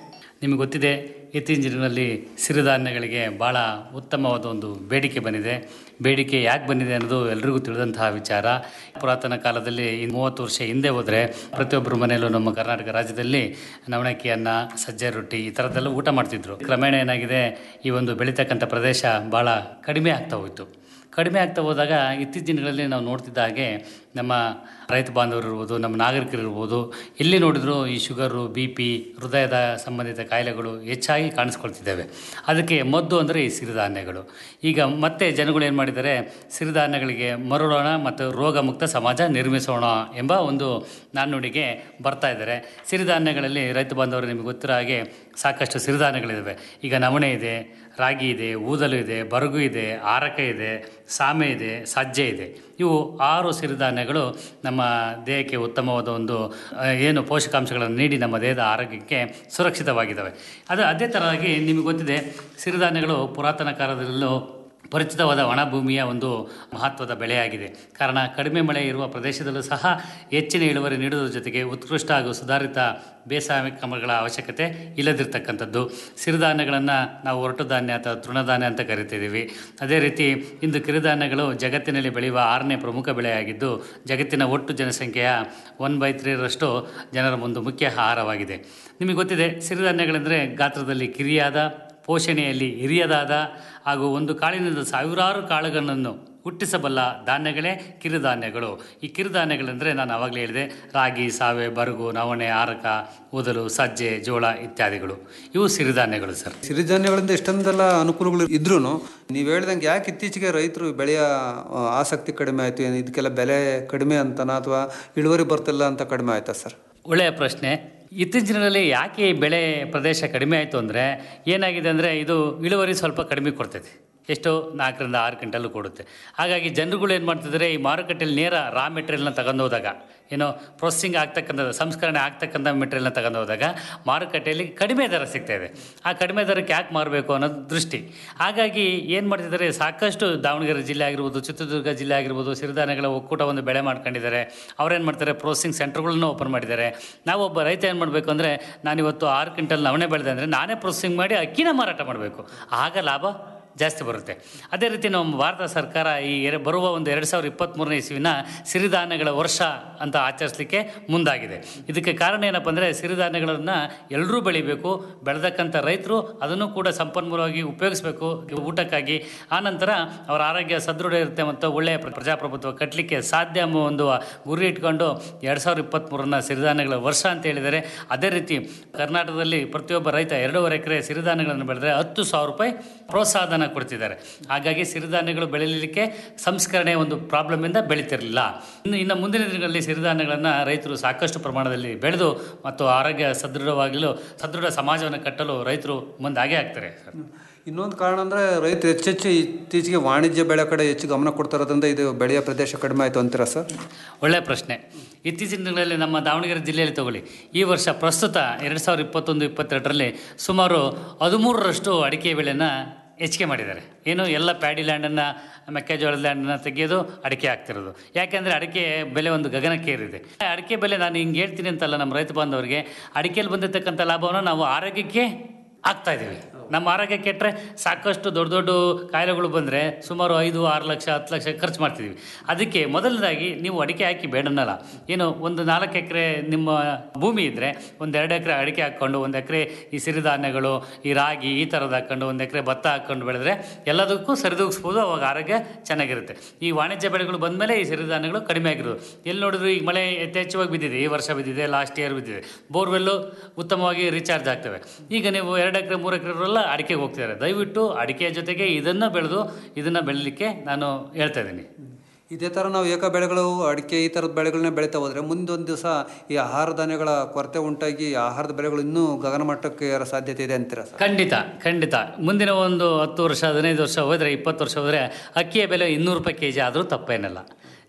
ನಿಮಗೆ ಗೊತ್ತಿದೆ ಇತ್ತೀಚಿನ ದಿನಗಳಲ್ಲಿ ಸಿರಿಧಾನ್ಯಗಳಿಗೆ ಭಾಳ ಉತ್ತಮವಾದ ಒಂದು ಬೇಡಿಕೆ ಬಂದಿದೆ ಬೇಡಿಕೆ ಯಾಕೆ ಬಂದಿದೆ ಅನ್ನೋದು ಎಲ್ರಿಗೂ ತಿಳಿದಂತಹ ವಿಚಾರ ಪುರಾತನ ಕಾಲದಲ್ಲಿ ಈ ಮೂವತ್ತು ವರ್ಷ ಹಿಂದೆ ಹೋದರೆ ಪ್ರತಿಯೊಬ್ಬರ ಮನೆಯಲ್ಲೂ ನಮ್ಮ ಕರ್ನಾಟಕ ರಾಜ್ಯದಲ್ಲಿ ನವಣಕ್ಕಿ ಅನ್ನ ಸಜ್ಜೆ ರೊಟ್ಟಿ ಈ ಥರದ್ದೆಲ್ಲ ಊಟ ಮಾಡ್ತಿದ್ರು ಕ್ರಮೇಣ ಏನಾಗಿದೆ ಈ ಒಂದು ಬೆಳೀತಕ್ಕಂಥ ಪ್ರದೇಶ ಭಾಳ ಕಡಿಮೆ ಆಗ್ತಾ ಹೋಯಿತು ಕಡಿಮೆ ಆಗ್ತಾ ಹೋದಾಗ ಇತ್ತೀಚಿನ ದಿನಗಳಲ್ಲಿ ನಾವು ನೋಡ್ತಿದ್ದ ಹಾಗೆ ನಮ್ಮ ರೈತ ಬಾಂಧವರು ಇರ್ಬೋದು ನಮ್ಮ ನಾಗರಿಕರು ಇರ್ಬೋದು ಎಲ್ಲಿ ನೋಡಿದ್ರು ಈ ಶುಗರು ಬಿ ಪಿ ಹೃದಯದ ಸಂಬಂಧಿತ ಕಾಯಿಲೆಗಳು ಹೆಚ್ಚಾಗಿ ಕಾಣಿಸ್ಕೊಳ್ತಿದ್ದಾವೆ ಅದಕ್ಕೆ ಮದ್ದು ಅಂದರೆ ಈ ಸಿರಿಧಾನ್ಯಗಳು ಈಗ ಮತ್ತೆ ಜನಗಳು ಏನು ಮಾಡಿದ್ದಾರೆ ಸಿರಿಧಾನ್ಯಗಳಿಗೆ ಮರಳೋಣ ಮತ್ತು ರೋಗ ಮುಕ್ತ ಸಮಾಜ ನಿರ್ಮಿಸೋಣ ಎಂಬ ಒಂದು ನಾಣ್ಣುಡಿಗೆ ಬರ್ತಾ ಇದ್ದಾರೆ ಸಿರಿಧಾನ್ಯಗಳಲ್ಲಿ ರೈತ ಬಾಂಧವರು ನಿಮಗೆ ಗೊತ್ತಿರೋ ಹಾಗೆ ಸಾಕಷ್ಟು ಸಿರಿಧಾನ್ಯಗಳಿದ್ದಾವೆ ಈಗ ನವಣೆ ಇದೆ ರಾಗಿ ಇದೆ ಊದಲು ಇದೆ ಬರಗು ಇದೆ ಆರಕ ಇದೆ ಸಾಮೆ ಇದೆ ಸಜ್ಜೆ ಇದೆ ಇವು ಆರು ಸಿರಿಧಾನ್ಯಗಳು ನಮ್ಮ ದೇಹಕ್ಕೆ ಉತ್ತಮವಾದ ಒಂದು ಆ, ಏನು ಪೋಷಕಾಂಶಗಳನ್ನು ನೀಡಿ ನಮ್ಮ ದೇಹದ ಆರೋಗ್ಯಕ್ಕೆ ಸುರಕ್ಷಿತವಾಗಿದ್ದಾವೆ ಅದು ಅದೇ ಥರವಾಗಿ ನಿಮಗೆ ಗೊತ್ತಿದೆ ಸಿರಿಧಾನ್ಯಗಳು ಪುರಾತನ ಕಾಲದಲ್ಲೂ ಪರಿಚಿತವಾದ ಒಣಭೂಮಿಯ ಒಂದು ಮಹತ್ವದ ಬೆಳೆಯಾಗಿದೆ ಕಾರಣ ಕಡಿಮೆ ಮಳೆ ಇರುವ ಪ್ರದೇಶದಲ್ಲೂ ಸಹ ಹೆಚ್ಚಿನ ಇಳುವರಿ ನೀಡುವುದರ ಜೊತೆಗೆ ಉತ್ಕೃಷ್ಟ ಹಾಗೂ ಸುಧಾರಿತ ಬೇಸಾಯ ಕ್ರಮಗಳ ಅವಶ್ಯಕತೆ ಇಲ್ಲದಿರ್ತಕ್ಕಂಥದ್ದು ಸಿರಿಧಾನ್ಯಗಳನ್ನು ನಾವು ಒರಟು ಧಾನ್ಯ ಅಥವಾ ತೃಣಧಾನ್ಯ ಅಂತ ಕರಿತಿದ್ದೀವಿ ಅದೇ ರೀತಿ ಇಂದು ಕಿರುಧಾನ್ಯಗಳು ಜಗತ್ತಿನಲ್ಲಿ ಬೆಳೆಯುವ ಆರನೇ ಪ್ರಮುಖ ಬೆಳೆಯಾಗಿದ್ದು ಜಗತ್ತಿನ ಒಟ್ಟು ಜನಸಂಖ್ಯೆಯ ಒನ್ ಬೈ ತ್ರೀರಷ್ಟು ಜನರ ಒಂದು ಮುಖ್ಯ ಆಹಾರವಾಗಿದೆ ನಿಮಗೆ ಗೊತ್ತಿದೆ ಸಿರಿಧಾನ್ಯಗಳೆಂದರೆ ಗಾತ್ರದಲ್ಲಿ ಕಿರಿಯಾದ ಪೋಷಣೆಯಲ್ಲಿ ಹಿರಿಯದಾದ ಹಾಗೂ ಒಂದು ಕಾಳಿನಿಂದ ಸಾವಿರಾರು ಕಾಳುಗಳನ್ನು ಹುಟ್ಟಿಸಬಲ್ಲ ಧಾನ್ಯಗಳೇ ಕಿರುಧಾನ್ಯಗಳು ಈ ಕಿರುಧಾನ್ಯಗಳೆಂದರೆ ನಾನು ಆವಾಗಲೇ ಹೇಳಿದೆ ರಾಗಿ ಸಾವೆ ಬರಗು ನವಣೆ ಆರಕ ಊದಲು ಸಜ್ಜೆ ಜೋಳ ಇತ್ಯಾದಿಗಳು ಇವು ಸಿರಿಧಾನ್ಯಗಳು ಸರ್ ಸಿರಿಧಾನ್ಯಗಳಿಂದ ಎಷ್ಟೊಂದೆಲ್ಲ ಅನುಕೂಲಗಳು ಇದ್ರೂ ನೀವು ಹೇಳ್ದಂಗೆ ಯಾಕೆ ಇತ್ತೀಚೆಗೆ ರೈತರು ಬೆಳೆಯ ಆ, ಆಸಕ್ತಿ ಕಡಿಮೆ ಆಯಿತು ಏನು ಇದಕ್ಕೆಲ್ಲ ಬೆಲೆ ಕಡಿಮೆ ಅಂತನಾ ಅಥವಾ ಇಳುವರಿ ಬರ್ತಿಲ್ಲ ಅಂತ ಕಡಿಮೆ ಆಯ್ತಾ ಸರ್ ಒಳ್ಳೆಯ ಪ್ರಶ್ನೆ ಇತ್ತೀಚಿನಲ್ಲಿ ಯಾಕೆ ಈ ಬೆಳೆ ಪ್ರದೇಶ ಕಡಿಮೆ ಆಯಿತು ಅಂದರೆ ಏನಾಗಿದೆ ಅಂದರೆ ಇದು ಇಳುವರಿ ಸ್ವಲ್ಪ ಕಡಿಮೆ ಕೊಡ್ತೈತೆ ಎಷ್ಟು ನಾಲ್ಕರಿಂದ ಆರು ಕ್ವಿಂಟಲ್ ಕೊಡುತ್ತೆ ಹಾಗಾಗಿ ಜನರುಗಳು ಏನು ಮಾಡ್ತಿದ್ದಾರೆ ಈ ಮಾರುಕಟ್ಟೆಯಲ್ಲಿ ನೇರ ರಾ ಮೆಟೀರಿಯಲ್ನ ತಗೊಂಡು ಹೋದಾಗ ಏನೋ ಪ್ರೊಸೆಸಿಂಗ್ ಆಗ್ತಕ್ಕಂಥ ಸಂಸ್ಕರಣೆ ಆಗ್ತಕ್ಕಂಥ ಮೆಟೀರಿಯಲ್ನ ತಗೊಂಡು ಹೋದಾಗ ಮಾರುಕಟ್ಟೆಯಲ್ಲಿ ಕಡಿಮೆ ದರ ಸಿಗ್ತಾ ಇದೆ ಆ ಕಡಿಮೆ ದರಕ್ಕೆ ಯಾಕೆ ಮಾರಬೇಕು ಅನ್ನೋದು ದೃಷ್ಟಿ ಹಾಗಾಗಿ ಏನು ಮಾಡ್ತಿದ್ದಾರೆ ಸಾಕಷ್ಟು ದಾವಣಗೆರೆ ಜಿಲ್ಲೆ ಆಗಿರ್ಬೋದು ಚಿತ್ರದುರ್ಗ ಜಿಲ್ಲೆ ಆಗಿರ್ಬೋದು ಸಿರಿಧಾನ್ಯಗಳ ಒಕ್ಕೂಟ ಒಂದು ಬೆಳೆ ಮಾಡ್ಕೊಂಡಿದ್ದಾರೆ ಅವ್ರೇನು ಮಾಡ್ತಾರೆ ಪ್ರೊಸೆಸಿಂಗ್ ಸೆಂಟರ್ಗಳನ್ನ ಓಪನ್ ಮಾಡಿದ್ದಾರೆ ನಾವು ಒಬ್ಬ ರೈತ ಏನು ಮಾಡಬೇಕು ಅಂದರೆ ನಾನಿವತ್ತು ಆರು ಕ್ವಿಂಟಲ್ ನವಣೆ ಬೆಳೆದೆ ಅಂದರೆ ನಾನೇ ಪ್ರೊಸೆಸಿಂಗ್ ಮಾಡಿ ಅಕ್ಕಿನ ಮಾರಾಟ ಮಾಡಬೇಕು ಆಗ ಲಾಭ ಜಾಸ್ತಿ ಬರುತ್ತೆ ಅದೇ ರೀತಿ ನಮ್ಮ ಭಾರತ ಸರ್ಕಾರ ಈ ಎರ ಬರುವ ಒಂದು ಎರಡು ಸಾವಿರದ ಇಪ್ಪತ್ತ್ಮೂರನೇ ಇಸ್ವಿನ ಸಿರಿಧಾನ್ಯಗಳ ವರ್ಷ ಅಂತ ಆಚರಿಸಲಿಕ್ಕೆ ಮುಂದಾಗಿದೆ ಇದಕ್ಕೆ ಕಾರಣ ಏನಪ್ಪ ಅಂದರೆ ಸಿರಿಧಾನ್ಯಗಳನ್ನು ಎಲ್ಲರೂ ಬೆಳಿಬೇಕು ಬೆಳೆದಕ್ಕಂಥ ರೈತರು ಅದನ್ನು ಕೂಡ ಸಂಪನ್ಮೂಲವಾಗಿ ಉಪಯೋಗಿಸಬೇಕು ಊಟಕ್ಕಾಗಿ ಆನಂತರ ಅವರ ಆರೋಗ್ಯ ಸದೃಢ ಇರುತ್ತೆ ಮತ್ತು ಒಳ್ಳೆಯ ಪ್ರ- ಪ್ರಜಾಪ್ರಭುತ್ವ ಕಟ್ಟಲಿಕ್ಕೆ ಸಾಧ್ಯ ಎಂಬ ಒಂದು ಗುರಿ ಇಟ್ಕೊಂಡು ಎರಡು ಸಾವಿರದ ಇಪ್ಪತ್ತ್ಮೂರನ್ನ ಸಿರಿಧಾನ್ಯಗಳ ವರ್ಷ ಅಂತ ಹೇಳಿದ್ದಾರೆ ಅದೇ ರೀತಿ ಕರ್ನಾಟಕದಲ್ಲಿ ಪ್ರತಿಯೊಬ್ಬ ರೈತ ಎರಡೂವರೆ ಎಕರೆ ಸಿರಿಧಾನ್ಯಗಳನ್ನು ಬೆಳೆದರೆ ಹತ್ತು ಸಾವಿರ ರೂಪಾಯಿ ಪ್ರೋತ್ಸಾಹಧನ ಕೊಡ್ತಿದ್ದಾರೆ ಹಾಗಾಗಿ ಸಿರಿಧಾನ್ಯಗಳು ಬೆಳೀಲಿಕ್ಕೆ ಸಂಸ್ಕರಣೆ ಒಂದು ಪ್ರಾಬ್ಲಮಿಂದ ಬೆಳೀತಿರಲಿಲ್ಲ ಇನ್ನು ಇನ್ನು ಮುಂದಿನ ದಿನಗಳಲ್ಲಿ ಸಿರಿಧಾನ್ಯಗಳನ್ನು ರೈತರು ಸಾಕಷ್ಟು ಪ್ರಮಾಣದಲ್ಲಿ ಬೆಳೆದು ಮತ್ತು ಆರೋಗ್ಯ ಸದೃಢವಾಗಲು ಸದೃಢ ಸಮಾಜವನ್ನು ಕಟ್ಟಲು ರೈತರು ಮುಂದಾಗೆ ಆಗ್ತಾರೆ ಸರ್ ಇನ್ನೊಂದು ಕಾರಣ ಅಂದರೆ ರೈತರು ಹೆಚ್ಚೆಚ್ಚು ಇತ್ತೀಚೆಗೆ ವಾಣಿಜ್ಯ ಬೆಳೆ ಕಡೆ ಹೆಚ್ಚು ಗಮನ ಕೊಡ್ತಾ ಇರೋದ್ರಿಂದ ಇದು ಬೆಳೆಯ ಪ್ರದೇಶ ಕಡಿಮೆ ಆಯಿತು ಅಂತೀರಾ ಸರ್ ಒಳ್ಳೆಯ ಪ್ರಶ್ನೆ ಇತ್ತೀಚಿನ ದಿನಗಳಲ್ಲಿ ನಮ್ಮ ದಾವಣಗೆರೆ ಜಿಲ್ಲೆಯಲ್ಲಿ ತಗೊಳ್ಳಿ ಈ ವರ್ಷ ಪ್ರಸ್ತುತ ಎರಡು ಸಾವಿರದ ಇಪ್ಪತ್ತೊಂದು ಇಪ್ಪತ್ತೆರಡರಲ್ಲಿ ಸುಮಾರು ಹದಿಮೂರರಷ್ಟು ಅಡಿಕೆ ಬೆಳೆನ ಹೆಚ್ಚಿಗೆ ಮಾಡಿದ್ದಾರೆ ಏನು ಎಲ್ಲ ಪ್ಯಾಡಿ ಲ್ಯಾಂಡನ್ನು ಮೆಕ್ಕೆಜೋಳದ ಲ್ಯಾಂಡನ್ನು ತೆಗೆಯೋದು ಅಡಿಕೆ ಆಗ್ತಿರೋದು ಯಾಕೆಂದರೆ ಅಡಿಕೆ ಬೆಲೆ ಒಂದು ಗಗನಕ್ಕೇರಿದೆ ಅಡಿಕೆ ಬೆಲೆ ನಾನು ಹಿಂಗೆ ಹೇಳ್ತೀನಿ ಅಂತಲ್ಲ ನಮ್ಮ ರೈತ ಬಾಂಧವರಿಗೆ ಅಡಿಕೆಯಲ್ಲಿ ಬಂದಿರತಕ್ಕಂಥ ಲಾಭವನ್ನು ನಾವು ಆರೋಗ್ಯಕ್ಕೆ ಆಗ್ತಾ ಇದ್ದೀವಿ ನಮ್ಮ ಆರೋಗ್ಯ ಕೆಟ್ಟರೆ ಸಾಕಷ್ಟು ದೊಡ್ಡ ದೊಡ್ಡ ಕಾಯಿಲೆಗಳು ಬಂದರೆ ಸುಮಾರು ಐದು ಆರು ಲಕ್ಷ ಹತ್ತು ಲಕ್ಷ ಖರ್ಚು ಮಾಡ್ತಿದ್ವಿ ಅದಕ್ಕೆ ಮೊದಲನೇದಾಗಿ ನೀವು ಅಡಿಕೆ ಹಾಕಿ ಬೇಡನ್ನಲ್ಲ ಏನು ಒಂದು ನಾಲ್ಕು ಎಕರೆ ನಿಮ್ಮ ಭೂಮಿ ಇದ್ದರೆ ಒಂದು ಎರಡು ಎಕರೆ ಅಡಿಕೆ ಹಾಕ್ಕೊಂಡು ಒಂದು ಎಕರೆ ಈ ಸಿರಿಧಾನ್ಯಗಳು ಈ ರಾಗಿ ಈ ಥರದ್ದು ಹಾಕ್ಕೊಂಡು ಒಂದು ಎಕರೆ ಭತ್ತ ಹಾಕ್ಕೊಂಡು ಬೆಳೆದ್ರೆ ಎಲ್ಲದಕ್ಕೂ ಸರಿದೂಗಿಸ್ಬೋದು ಅವಾಗ ಆರೋಗ್ಯ ಚೆನ್ನಾಗಿರುತ್ತೆ ಈ ವಾಣಿಜ್ಯ ಬೆಳೆಗಳು ಬಂದಮೇಲೆ ಈ ಸಿರಿಧಾನ್ಯಗಳು ಕಡಿಮೆ ಆಗಿರೋದು ಎಲ್ಲಿ ನೋಡಿದ್ರು ಈಗ ಮಳೆ ಯಥೇಚ್ಛವಾಗಿ ಬಿದ್ದಿದೆ ಈ ವರ್ಷ ಬಿದ್ದಿದೆ ಲಾಸ್ಟ್ ಇಯರ್ ಬಿದ್ದಿದೆ ಬೋರ್ವೆಲ್ಲು ಉತ್ತಮವಾಗಿ ರೀಚಾರ್ಜ್ ಆಗ್ತವೆ ಈಗ ನೀವು ಎರಡು ಎಕರೆ ಮೂರು ಎಕರೆ ಎಲ್ಲ ಅಡಿಕೆಗೆ ಹೋಗ್ತಿದ್ದಾರೆ ದಯವಿಟ್ಟು ಅಡಿಕೆ ಜೊತೆಗೆ ಇದನ್ನು ಬೆಳೆದು ಇದನ್ನು ಬೆಳಲಿಕ್ಕೆ ನಾನು ಹೇಳ್ತಾ ಇದ್ದೀನಿ ಇದೇ ಥರ ನಾವು ಏಕ ಬೆಳೆಗಳು ಅಡಿಕೆ ಈ ಥರದ ಬೆಳೆಗಳನ್ನ ಬೆಳೀತಾ ಹೋದರೆ ಮುಂದೊಂದು ದಿವಸ ಈ ಆಹಾರ ಧಾನ್ಯಗಳ ಕೊರತೆ ಉಂಟಾಗಿ ಆಹಾರದ ಬೆಳೆಗಳು ಇನ್ನೂ ಗಗನ ಮಟ್ಟಕ್ಕೆ ಏರೋ ಸಾಧ್ಯತೆ ಇದೆ ಅಂತೀರಾ ಸರ್ ಖಂಡಿತ ಖಂಡಿತ ಮುಂದಿನ ಒಂದು ಹತ್ತು ವರ್ಷ ಹದಿನೈದು ವರ್ಷ ಹೋದರೆ ಇಪ್ಪತ್ತು ವರ್ಷ ಹೋದರೆ ಅಕ್ಕಿಯ ಬೆಲೆ ಇನ್ನೂರು ರೂಪಾಯಿ ಕೆ ಜಿ ಆದರೂ ತಪ್ಪೇನಲ್ಲ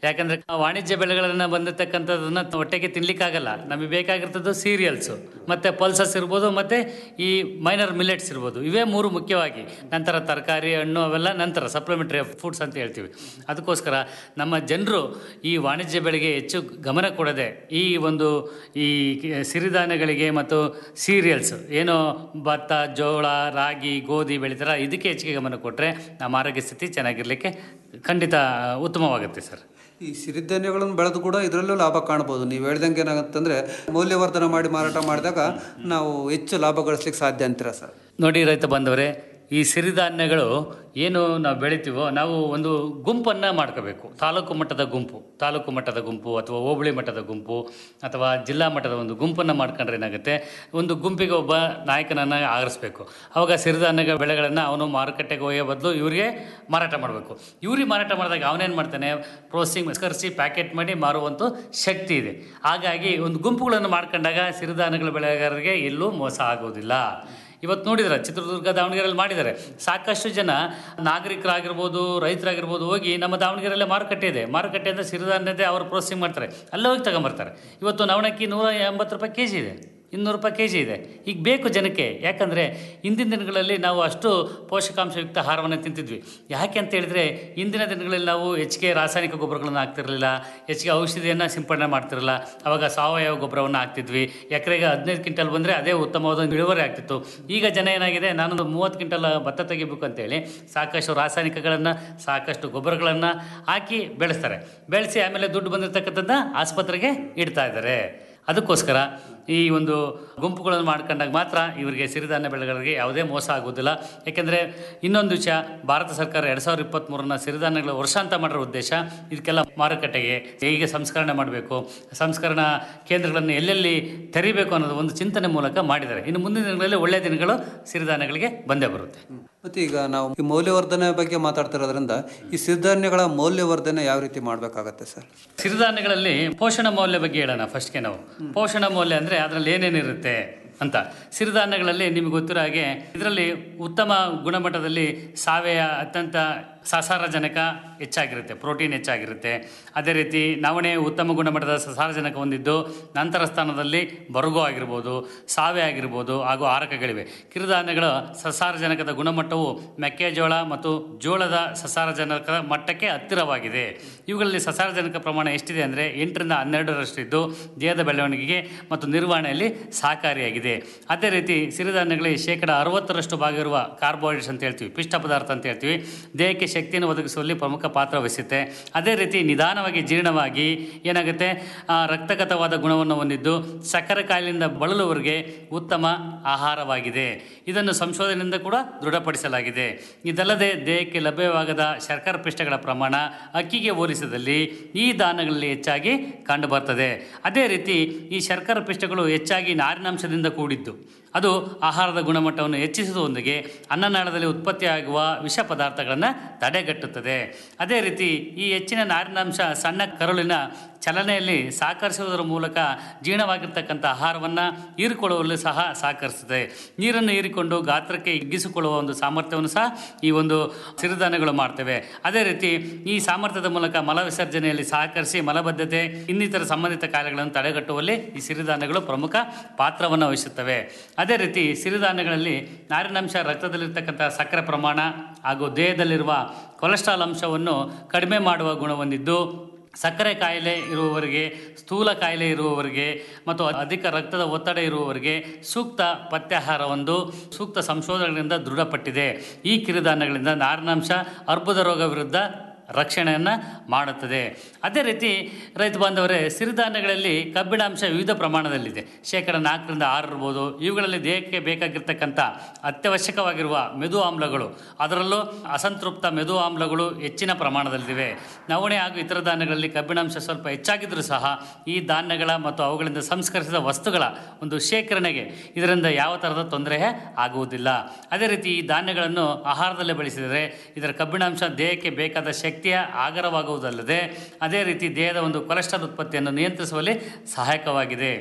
ಯಾಕಂದ್ರೆ ಆ ವಾಣಿಜ್ಯ ಬೆಳೆಗಳನ್ನ ಬಂದಿರತಕ್ಕಂಥದ್ದನ್ನ ಹೊಟ್ಟೆಗೆ ತಿನ್ಲಿಕ್ಕಾಗಲ್ಲ ನಮಗೆ ಬೇಕಾಗಿರ್ತದ್ದು ಸೀರಿಯಲ್ಸು ಮತ್ತೆ ಪಲ್ಸಸ್ ಇರ್ಬೋದು ಮತ್ತೆ ಈ ಮೈನರ್ ಮಿಲೆಟ್ಸ್ ಇರ್ಬೋದು ಇವೇ ಮೂರು ಮುಖ್ಯವಾಗಿ ನಂತರ ತರಕಾರಿ ಹಣ್ಣು ಅವೆಲ್ಲ ನಂತರ ಸಪ್ಲಿಮೆಂಟರಿ ಫುಡ್ಸ್ ಅಂತ ಹೇಳ್ತೀವಿ ಅದಕ್ಕೋಸ್ಕರ ನಮ್ಮ ಜನರು ಈ ವಾಣಿಜ್ಯ ಬೆಳೆಗೆ ಹೆಚ್ಚು ಗಮನ ಕೊಡದೆ ಈ ಒಂದು ಈ ಸಿರಿಧಾನ್ಯಗಳಿಗೆ ಮತ್ತು ಸೀರಿಯಲ್ಸ್ ಏನು ಭತ್ತ ಜೋಳ ರಾಗಿ ಗೋಧಿ ಬೆಳಿತಾರ ಇದಕ್ಕೆ ಹೆಚ್ಚಿಗೆ ಗಮನ ಕೊಟ್ಟರೆ ನಮ್ಮ ಆರೋಗ್ಯ ಸ್ಥಿತಿ ಚೆನ್ನಾಗಿರ್ಲಿಕ್ಕೆ ಖಂಡಿತ ಉತ್ತಮವಾಗುತ್ತೆ ಸರ್ ಈ ಸಿರಿಧಾನ್ಯಗಳನ್ನು ಬೆಳೆದು ಕೂಡ ಇದರಲ್ಲೂ ಲಾಭ ಕಾಣ್ಬೋದು ನೀವು ಹೇಳ್ದಂಗೆ ಏನಾಗುತ್ತಂದ್ರೆ ಮೌಲ್ಯವರ್ಧನೆ ಮಾಡಿ ಮಾರಾಟ ಮಾಡಿದಾಗ ನಾವು ಹೆಚ್ಚು ಲಾಭ ಗಳಿಸ್ಲಿಕ್ಕೆ ಸಾಧ್ಯ ಅಂತೀರಾ ಸರ್ ನೋಡಿ ರೈತ ಬಂದವರೇ ಈ ಸಿರಿಧಾನ್ಯಗಳು ಏನು ನಾವು ಬೆಳಿತೀವೋ ನಾವು ಒಂದು ಗುಂಪನ್ನು ಮಾಡ್ಕೋಬೇಕು ತಾಲೂಕು ಮಟ್ಟದ ಗುಂಪು ತಾಲೂಕು ಮಟ್ಟದ ಗುಂಪು ಅಥವಾ ಹೋಬಳಿ ಮಟ್ಟದ ಗುಂಪು ಅಥವಾ ಜಿಲ್ಲಾ ಮಟ್ಟದ ಒಂದು ಗುಂಪನ್ನು ಮಾಡ್ಕೊಂಡ್ರೆ ಏನಾಗುತ್ತೆ ಒಂದು ಗುಂಪಿಗೆ ಒಬ್ಬ ನಾಯಕನನ್ನು ಆರಿಸ್ಬೇಕು ಅವಾಗ ಸಿರಿಧಾನ್ಯ ಬೆಳೆಗಳನ್ನು ಅವನು ಮಾರುಕಟ್ಟೆಗೆ ಒಯ್ಯೋ ಬದಲು ಇವರಿಗೆ ಮಾರಾಟ ಮಾಡಬೇಕು ಇವ್ರಿಗೆ ಮಾರಾಟ ಮಾಡಿದಾಗ ಅವನೇನು ಮಾಡ್ತಾನೆ ಪ್ರೋಸೆಸಿಂಗ್ ಕರೆಸಿ ಪ್ಯಾಕೆಟ್ ಮಾಡಿ ಮಾರುವಂಥ ಶಕ್ತಿ ಇದೆ ಹಾಗಾಗಿ ಒಂದು ಗುಂಪುಗಳನ್ನು ಮಾಡ್ಕೊಂಡಾಗ ಸಿರಿಧಾನ್ಯಗಳ ಬೆಳೆಗಾರರಿಗೆ ಎಲ್ಲೂ ಮೋಸ ಆಗೋದಿಲ್ಲ ಇವತ್ತು ನೋಡಿದ್ರೆ ಚಿತ್ರದುರ್ಗ ದಾವಣಗೆರೆಯಲ್ಲಿ ಮಾಡಿದ್ದಾರೆ ಸಾಕಷ್ಟು ಜನ ನಾಗರಿಕರಾಗಿರ್ಬೋದು ರೈತರಾಗಿರ್ಬೋದು ಹೋಗಿ ನಮ್ಮ ದಾವಣಗೆರೆಯಲ್ಲೇ ಮಾರುಕಟ್ಟೆ ಇದೆ ಮಾರುಕಟ್ಟೆ ಅಂದರೆ ಸಿರಿಧಾನ್ಯತೆ ಅವರು ಪ್ರೋಸೆಸಿಂಗ್ ಮಾಡ್ತಾರೆ ಅಲ್ಲೇ ಹೋಗಿ ತಗೊಂಬರ್ತಾರೆ ಇವತ್ತು ನವಣಕ್ಕಿ ನೂರ ಎಂಬತ್ತು ರೂಪಾಯಿ ಕೆ ಜಿ ಇದೆ ಇನ್ನೂರು ರೂಪಾಯಿ ಕೆ ಜಿ ಇದೆ ಈಗ ಬೇಕು ಜನಕ್ಕೆ ಯಾಕಂದರೆ ಇಂದಿನ ದಿನಗಳಲ್ಲಿ ನಾವು ಅಷ್ಟು ಪೋಷಕಾಂಶಯುಕ್ತ ಆಹಾರವನ್ನು ತಿಂತಿದ್ವಿ ಯಾಕೆ ಅಂತ ಹೇಳಿದ್ರೆ ಇಂದಿನ ದಿನಗಳಲ್ಲಿ ನಾವು ಹೆಚ್ಚಿಗೆ ರಾಸಾಯನಿಕ ಗೊಬ್ಬರಗಳನ್ನು ಹಾಕ್ತಿರಲಿಲ್ಲ ಹೆಚ್ಚಿಗೆ ಔಷಧಿಯನ್ನು ಸಿಂಪಡಣೆ ಮಾಡ್ತಿರಲಿಲ್ಲ ಅವಾಗ ಸಾವಯವ ಗೊಬ್ಬರವನ್ನು ಹಾಕ್ತಿದ್ವಿ ಎಕರೆಗೆ ಹದಿನೈದು ಕ್ವಿಂಟಲ್ ಬಂದರೆ ಅದೇ ಉತ್ತಮವಾದ ಒಂದು ಇಳುವರಿ ಆಗ್ತಿತ್ತು ಈಗ ಜನ ಏನಾಗಿದೆ ನಾನೊಂದು ಮೂವತ್ತು ಕ್ವಿಂಟಲ್ ಭತ್ತ ತೆಗಿಬೇಕು ಅಂತೇಳಿ ಸಾಕಷ್ಟು ರಾಸಾಯನಿಕಗಳನ್ನು ಸಾಕಷ್ಟು ಗೊಬ್ಬರಗಳನ್ನು ಹಾಕಿ ಬೆಳೆಸ್ತಾರೆ ಬೆಳೆಸಿ ಆಮೇಲೆ ದುಡ್ಡು ಬಂದಿರತಕ್ಕಂಥದ್ದನ್ನ ಆಸ್ಪತ್ರೆಗೆ ಇಡ್ತಾ ಇದ್ದಾರೆ ಅದಕ್ಕೋಸ್ಕರ ಈ ಒಂದು ಗುಂಪುಗಳನ್ನು ಮಾಡ್ಕೊಂಡಾಗ ಮಾತ್ರ ಇವರಿಗೆ ಸಿರಿಧಾನ್ಯ ಬೆಳೆಗಳಿಗೆ ಯಾವುದೇ ಮೋಸ ಆಗೋದಿಲ್ಲ ಯಾಕೆಂದರೆ ಇನ್ನೊಂದು ವಿಷಯ ಭಾರತ ಸರ್ಕಾರ ಎರಡು ಸಾವಿರದ ಇಪ್ಪತ್ತ್ಮೂರನ್ನ ಸಿರಿಧಾನ್ಯಗಳ ವರ್ಷ ಅಂತ ಮಾಡಿರೋ ಉದ್ದೇಶ ಇದಕ್ಕೆಲ್ಲ ಮಾರುಕಟ್ಟೆಗೆ ಹೇಗೆ ಸಂಸ್ಕರಣೆ ಮಾಡಬೇಕು ಸಂಸ್ಕರಣಾ ಕೇಂದ್ರಗಳನ್ನು ಎಲ್ಲೆಲ್ಲಿ ತೆರಿಬೇಕು ಅನ್ನೋದು ಒಂದು ಚಿಂತನೆ ಮೂಲಕ ಮಾಡಿದ್ದಾರೆ ಇನ್ನು ಮುಂದಿನ ದಿನಗಳಲ್ಲಿ ಒಳ್ಳೆಯ ದಿನಗಳು ಸಿರಿಧಾನ್ಯಗಳಿಗೆ ಬಂದೇ ಬರುತ್ತೆ ಮತ್ತು ಈಗ ನಾವು ಈ ಮೌಲ್ಯವರ್ಧನೆ ಬಗ್ಗೆ ಮಾತಾಡ್ತಿರೋದ್ರಿಂದ ಈ ಸಿರಿಧಾನ್ಯಗಳ ಮೌಲ್ಯವರ್ಧನೆ ಯಾವ ರೀತಿ ಮಾಡಬೇಕಾಗತ್ತೆ ಸರ್ ಸಿರಿಧಾನ್ಯಗಳಲ್ಲಿ ಪೋಷಣ ಮೌಲ್ಯ ಬಗ್ಗೆ ಹೇಳೋಣ ಫಸ್ಟ್ಗೆ ನಾವು ಪೋಷಣ ಮೌಲ್ಯ ಅಂದರೆ ಅದರಲ್ಲಿ ಏನೇನಿರುತ್ತೆ ಅಂತ ಸಿರಿಧಾನ್ಯಗಳಲ್ಲಿ ನಿಮಗೆ ಗೊತ್ತಿರೋ ಹಾಗೆ ಇದರಲ್ಲಿ ಉತ್ತಮ ಗುಣಮಟ್ಟದಲ್ಲಿ ಸಾವಯವ ಅತ್ಯಂತ ಸಸಾರಜನಕ ಹೆಚ್ಚಾಗಿರುತ್ತೆ ಪ್ರೋಟೀನ್ ಹೆಚ್ಚಾಗಿರುತ್ತೆ ಅದೇ ರೀತಿ ನವಣೆ ಉತ್ತಮ ಗುಣಮಟ್ಟದ ಸಸಾರಜನಕ ಹೊಂದಿದ್ದು ನಂತರ ಸ್ಥಾನದಲ್ಲಿ ಬರಗು ಆಗಿರ್ಬೋದು ಸಾವೆ ಆಗಿರ್ಬೋದು ಹಾಗೂ ಆರಕಗಳಿವೆ ಕಿರುಧಾನ್ಯಗಳ ಸಸಾರಜನಕದ ಗುಣಮಟ್ಟವು ಮೆಕ್ಕೆಜೋಳ ಮತ್ತು ಜೋಳದ ಸಸಾರಜನಕ ಮಟ್ಟಕ್ಕೆ ಹತ್ತಿರವಾಗಿದೆ ಇವುಗಳಲ್ಲಿ ಸಸಾರಜನಕ ಪ್ರಮಾಣ ಎಷ್ಟಿದೆ ಅಂದರೆ ಎಂಟರಿಂದ ಹನ್ನೆರಡರಷ್ಟಿದ್ದು ದೇಹದ ಬೆಳವಣಿಗೆಗೆ ಮತ್ತು ನಿರ್ವಹಣೆಯಲ್ಲಿ ಸಹಕಾರಿಯಾಗಿದೆ ಅದೇ ರೀತಿ ಸಿರಿಧಾನ್ಯಗಳಲ್ಲಿ ಶೇಕಡ ಅರವತ್ತರಷ್ಟು ಭಾಗ ಇರುವ ಕಾರ್ಬೋಹೈಡ್ರೇಟ್ಸ್ ಅಂತ ಹೇಳ್ತೀವಿ ಪಿಷ್ಟ ಪದಾರ್ಥ ಅಂತ ಹೇಳ್ತೀವಿ ದೇಹಕ್ಕೆ ಶಕ್ತಿಯನ್ನು ಒದಗಿಸುವಲ್ಲಿ ಪ್ರಮುಖ ಪಾತ್ರ ವಹಿಸುತ್ತೆ ಅದೇ ರೀತಿ ನಿಧಾನವಾಗಿ ಜೀರ್ಣವಾಗಿ ಏನಾಗುತ್ತೆ ಆ, ರಕ್ತಗತವಾದ ಗುಣವನ್ನು ಹೊಂದಿದ್ದು ಸಕ್ಕರೆ ಕಾಯಿಲೆಯಿಂದ ಬಳಲುವವರಿಗೆ ಉತ್ತಮ ಆಹಾರವಾಗಿದೆ ಇದನ್ನು ಸಂಶೋಧನೆಯಿಂದ ಕೂಡ ದೃಢಪಡಿಸಲಾಗಿದೆ ಇದಲ್ಲದೆ ದೇಹಕ್ಕೆ ಲಭ್ಯವಾಗದ ಶರ್ಕರ ಪಿಷ್ಟಗಳ ಪ್ರಮಾಣ ಅಕ್ಕಿಗೆ ಹೋಲಿಸಿದಲ್ಲಿ ಈ ಧಾನ್ಯಗಳಲ್ಲಿ ಹೆಚ್ಚಾಗಿ ಕಂಡುಬರ್ತದೆ ಅದೇ ರೀತಿ ಈ ಶರ್ಕರ ಪಿಷ್ಟಗಳು ಹೆಚ್ಚಾಗಿ ನಾರಿನಾಂಶದಿಂದ ಕೂಡಿದ್ದು ಅದು ಆಹಾರದ ಗುಣಮಟ್ಟವನ್ನು ಹೆಚ್ಚಿಸುವುದರೊಂದಿಗೆ ಅನ್ನನಾಳದಲ್ಲಿ ಉತ್ಪತ್ತಿಯಾಗುವ ವಿಷ ಪದಾರ್ಥಗಳನ್ನು ತಡೆಗಟ್ಟುತ್ತದೆ ಅದೇ ರೀತಿ ಈ ಹೆಚ್ಚಿನ ನಾರಿನಾಂಶ ಸಣ್ಣ ಕರುಳಿನ ಚಲನೆಯಲ್ಲಿ ಸಹಕರಿಸುವುದರ ಮೂಲಕ ಜೀರ್ಣವಾಗಿರ್ತಕ್ಕಂಥ ಆಹಾರವನ್ನು ಹೀರಿಕೊಳ್ಳುವಲ್ಲಿ ಸಹ ಸಹಕರಿಸುತ್ತದೆ ನೀರನ್ನು ಹೀರಿಕೊಂಡು ಗಾತ್ರಕ್ಕೆ ಹಿಗ್ಗಿಸಿಕೊಳ್ಳುವ ಒಂದು ಸಾಮರ್ಥ್ಯವನ್ನು ಸಹ ಈ ಒಂದು ಸಿರಿಧಾನ್ಯಗಳು ಮಾಡ್ತವೆ ಅದೇ ರೀತಿ ಈ ಸಾಮರ್ಥ್ಯದ ಮೂಲಕ ಮಲ ವಿಸರ್ಜನೆಯಲ್ಲಿ ಸಹಕರಿಸಿ ಮಲಬದ್ಧತೆ ಇನ್ನಿತರ ಸಂಬಂಧಿತ ಕಾಯಿಲೆಗಳನ್ನು ತಡೆಗಟ್ಟುವಲ್ಲಿ ಈ ಸಿರಿಧಾನ್ಯಗಳು ಪ್ರಮುಖ ಪಾತ್ರವನ್ನು ವಹಿಸುತ್ತವೆ ಅದೇ ರೀತಿ ಸಿರಿಧಾನ್ಯಗಳಲ್ಲಿ ನಾರಿನಾಂಶ ರಕ್ತದಲ್ಲಿರ್ತಕ್ಕಂಥ ಸಕ್ಕರೆ ಪ್ರಮಾಣ ಹಾಗೂ ದೇಹದಲ್ಲಿರುವ ಕೊಲೆಸ್ಟ್ರಾಲ್ ಅಂಶವನ್ನು ಕಡಿಮೆ ಮಾಡುವ ಗುಣ ಹೊಂದಿದ್ದು ಸಕ್ಕರೆ ಕಾಯಿಲೆ ಇರುವವರಿಗೆ ಸ್ಥೂಲ ಕಾಯಿಲೆ ಇರುವವರಿಗೆ ಮತ್ತು ಅಧಿಕ ರಕ್ತದ ಒತ್ತಡ ಇರುವವರಿಗೆ ಸೂಕ್ತ ಪಥ್ಯಾಹಾರವೊಂದು ಸೂಕ್ತ ಸಂಶೋಧನೆಗಳಿಂದ ದೃಢಪಟ್ಟಿದೆ ಈ ಕಿರುಧಾನ್ಯಗಳಿಂದ ನಾರಿನಾಂಶ ಅರ್ಬುದ ರೋಗ ವಿರುದ್ಧ ರಕ್ಷಣೆಯನ್ನು ಮಾಡುತ್ತದೆ ಅದೇ ರೀತಿ ರೈತ ಬಾಂಧವರೇ ಸಿರಿಧಾನ್ಯಗಳಲ್ಲಿ ಕಬ್ಬಿಣಾಂಶ ವಿವಿಧ ಪ್ರಮಾಣದಲ್ಲಿದೆ ಶೇಕಡ ನಾಲ್ಕರಿಂದ ಆರು ಇರ್ಬೋದು ಇವುಗಳಲ್ಲಿ ದೇಹಕ್ಕೆ ಬೇಕಾಗಿರ್ತಕ್ಕಂಥ ಅತ್ಯವಶ್ಯಕವಾಗಿರುವ ಮೆದು ಆಮ್ಲಗಳು ಅದರಲ್ಲೂ ಅಸಂತೃಪ್ತ ಮೆದು ಆಮ್ಲಗಳು ಹೆಚ್ಚಿನ ಪ್ರಮಾಣದಲ್ಲಿವೆ ನವಣೆ ಹಾಗೂ ಇತರ ಧಾನ್ಯಗಳಲ್ಲಿ ಕಬ್ಬಿಣಾಂಶ ಸ್ವಲ್ಪ ಹೆಚ್ಚಾಗಿದ್ದರೂ ಸಹ ಈ ಧಾನ್ಯಗಳ ಮತ್ತು ಅವುಗಳಿಂದ ಸಂಸ್ಕರಿಸಿದ ವಸ್ತುಗಳ ಒಂದು ಶೇಖರಣೆಗೆ ಇದರಿಂದ ಯಾವ ಥರದ ತೊಂದರೆ ಆಗುವುದಿಲ್ಲ ಅದೇ ರೀತಿ ಈ ಧಾನ್ಯಗಳನ್ನು ಆಹಾರದಲ್ಲೇ ಬಳಸಿದರೆ ಇದರ ಕಬ್ಬಿಣಾಂಶ ದೇಹಕ್ಕೆ ಬೇಕಾದ ಶಕ್ತಿಯ ಆಗರವಾಗುವುದಲ್ಲದೆ ಅದೇ ರೀತಿ ದೇಹದ ಒಂದು ಕೊಲೆಸ್ಟ್ರಾಲ್ ಉತ್ಪತ್ತಿಯನ್ನು ನಿಯಂತ್ರಿಸುವಲ್ಲಿ ಸಹಾಯಕವಾಗಿದೆ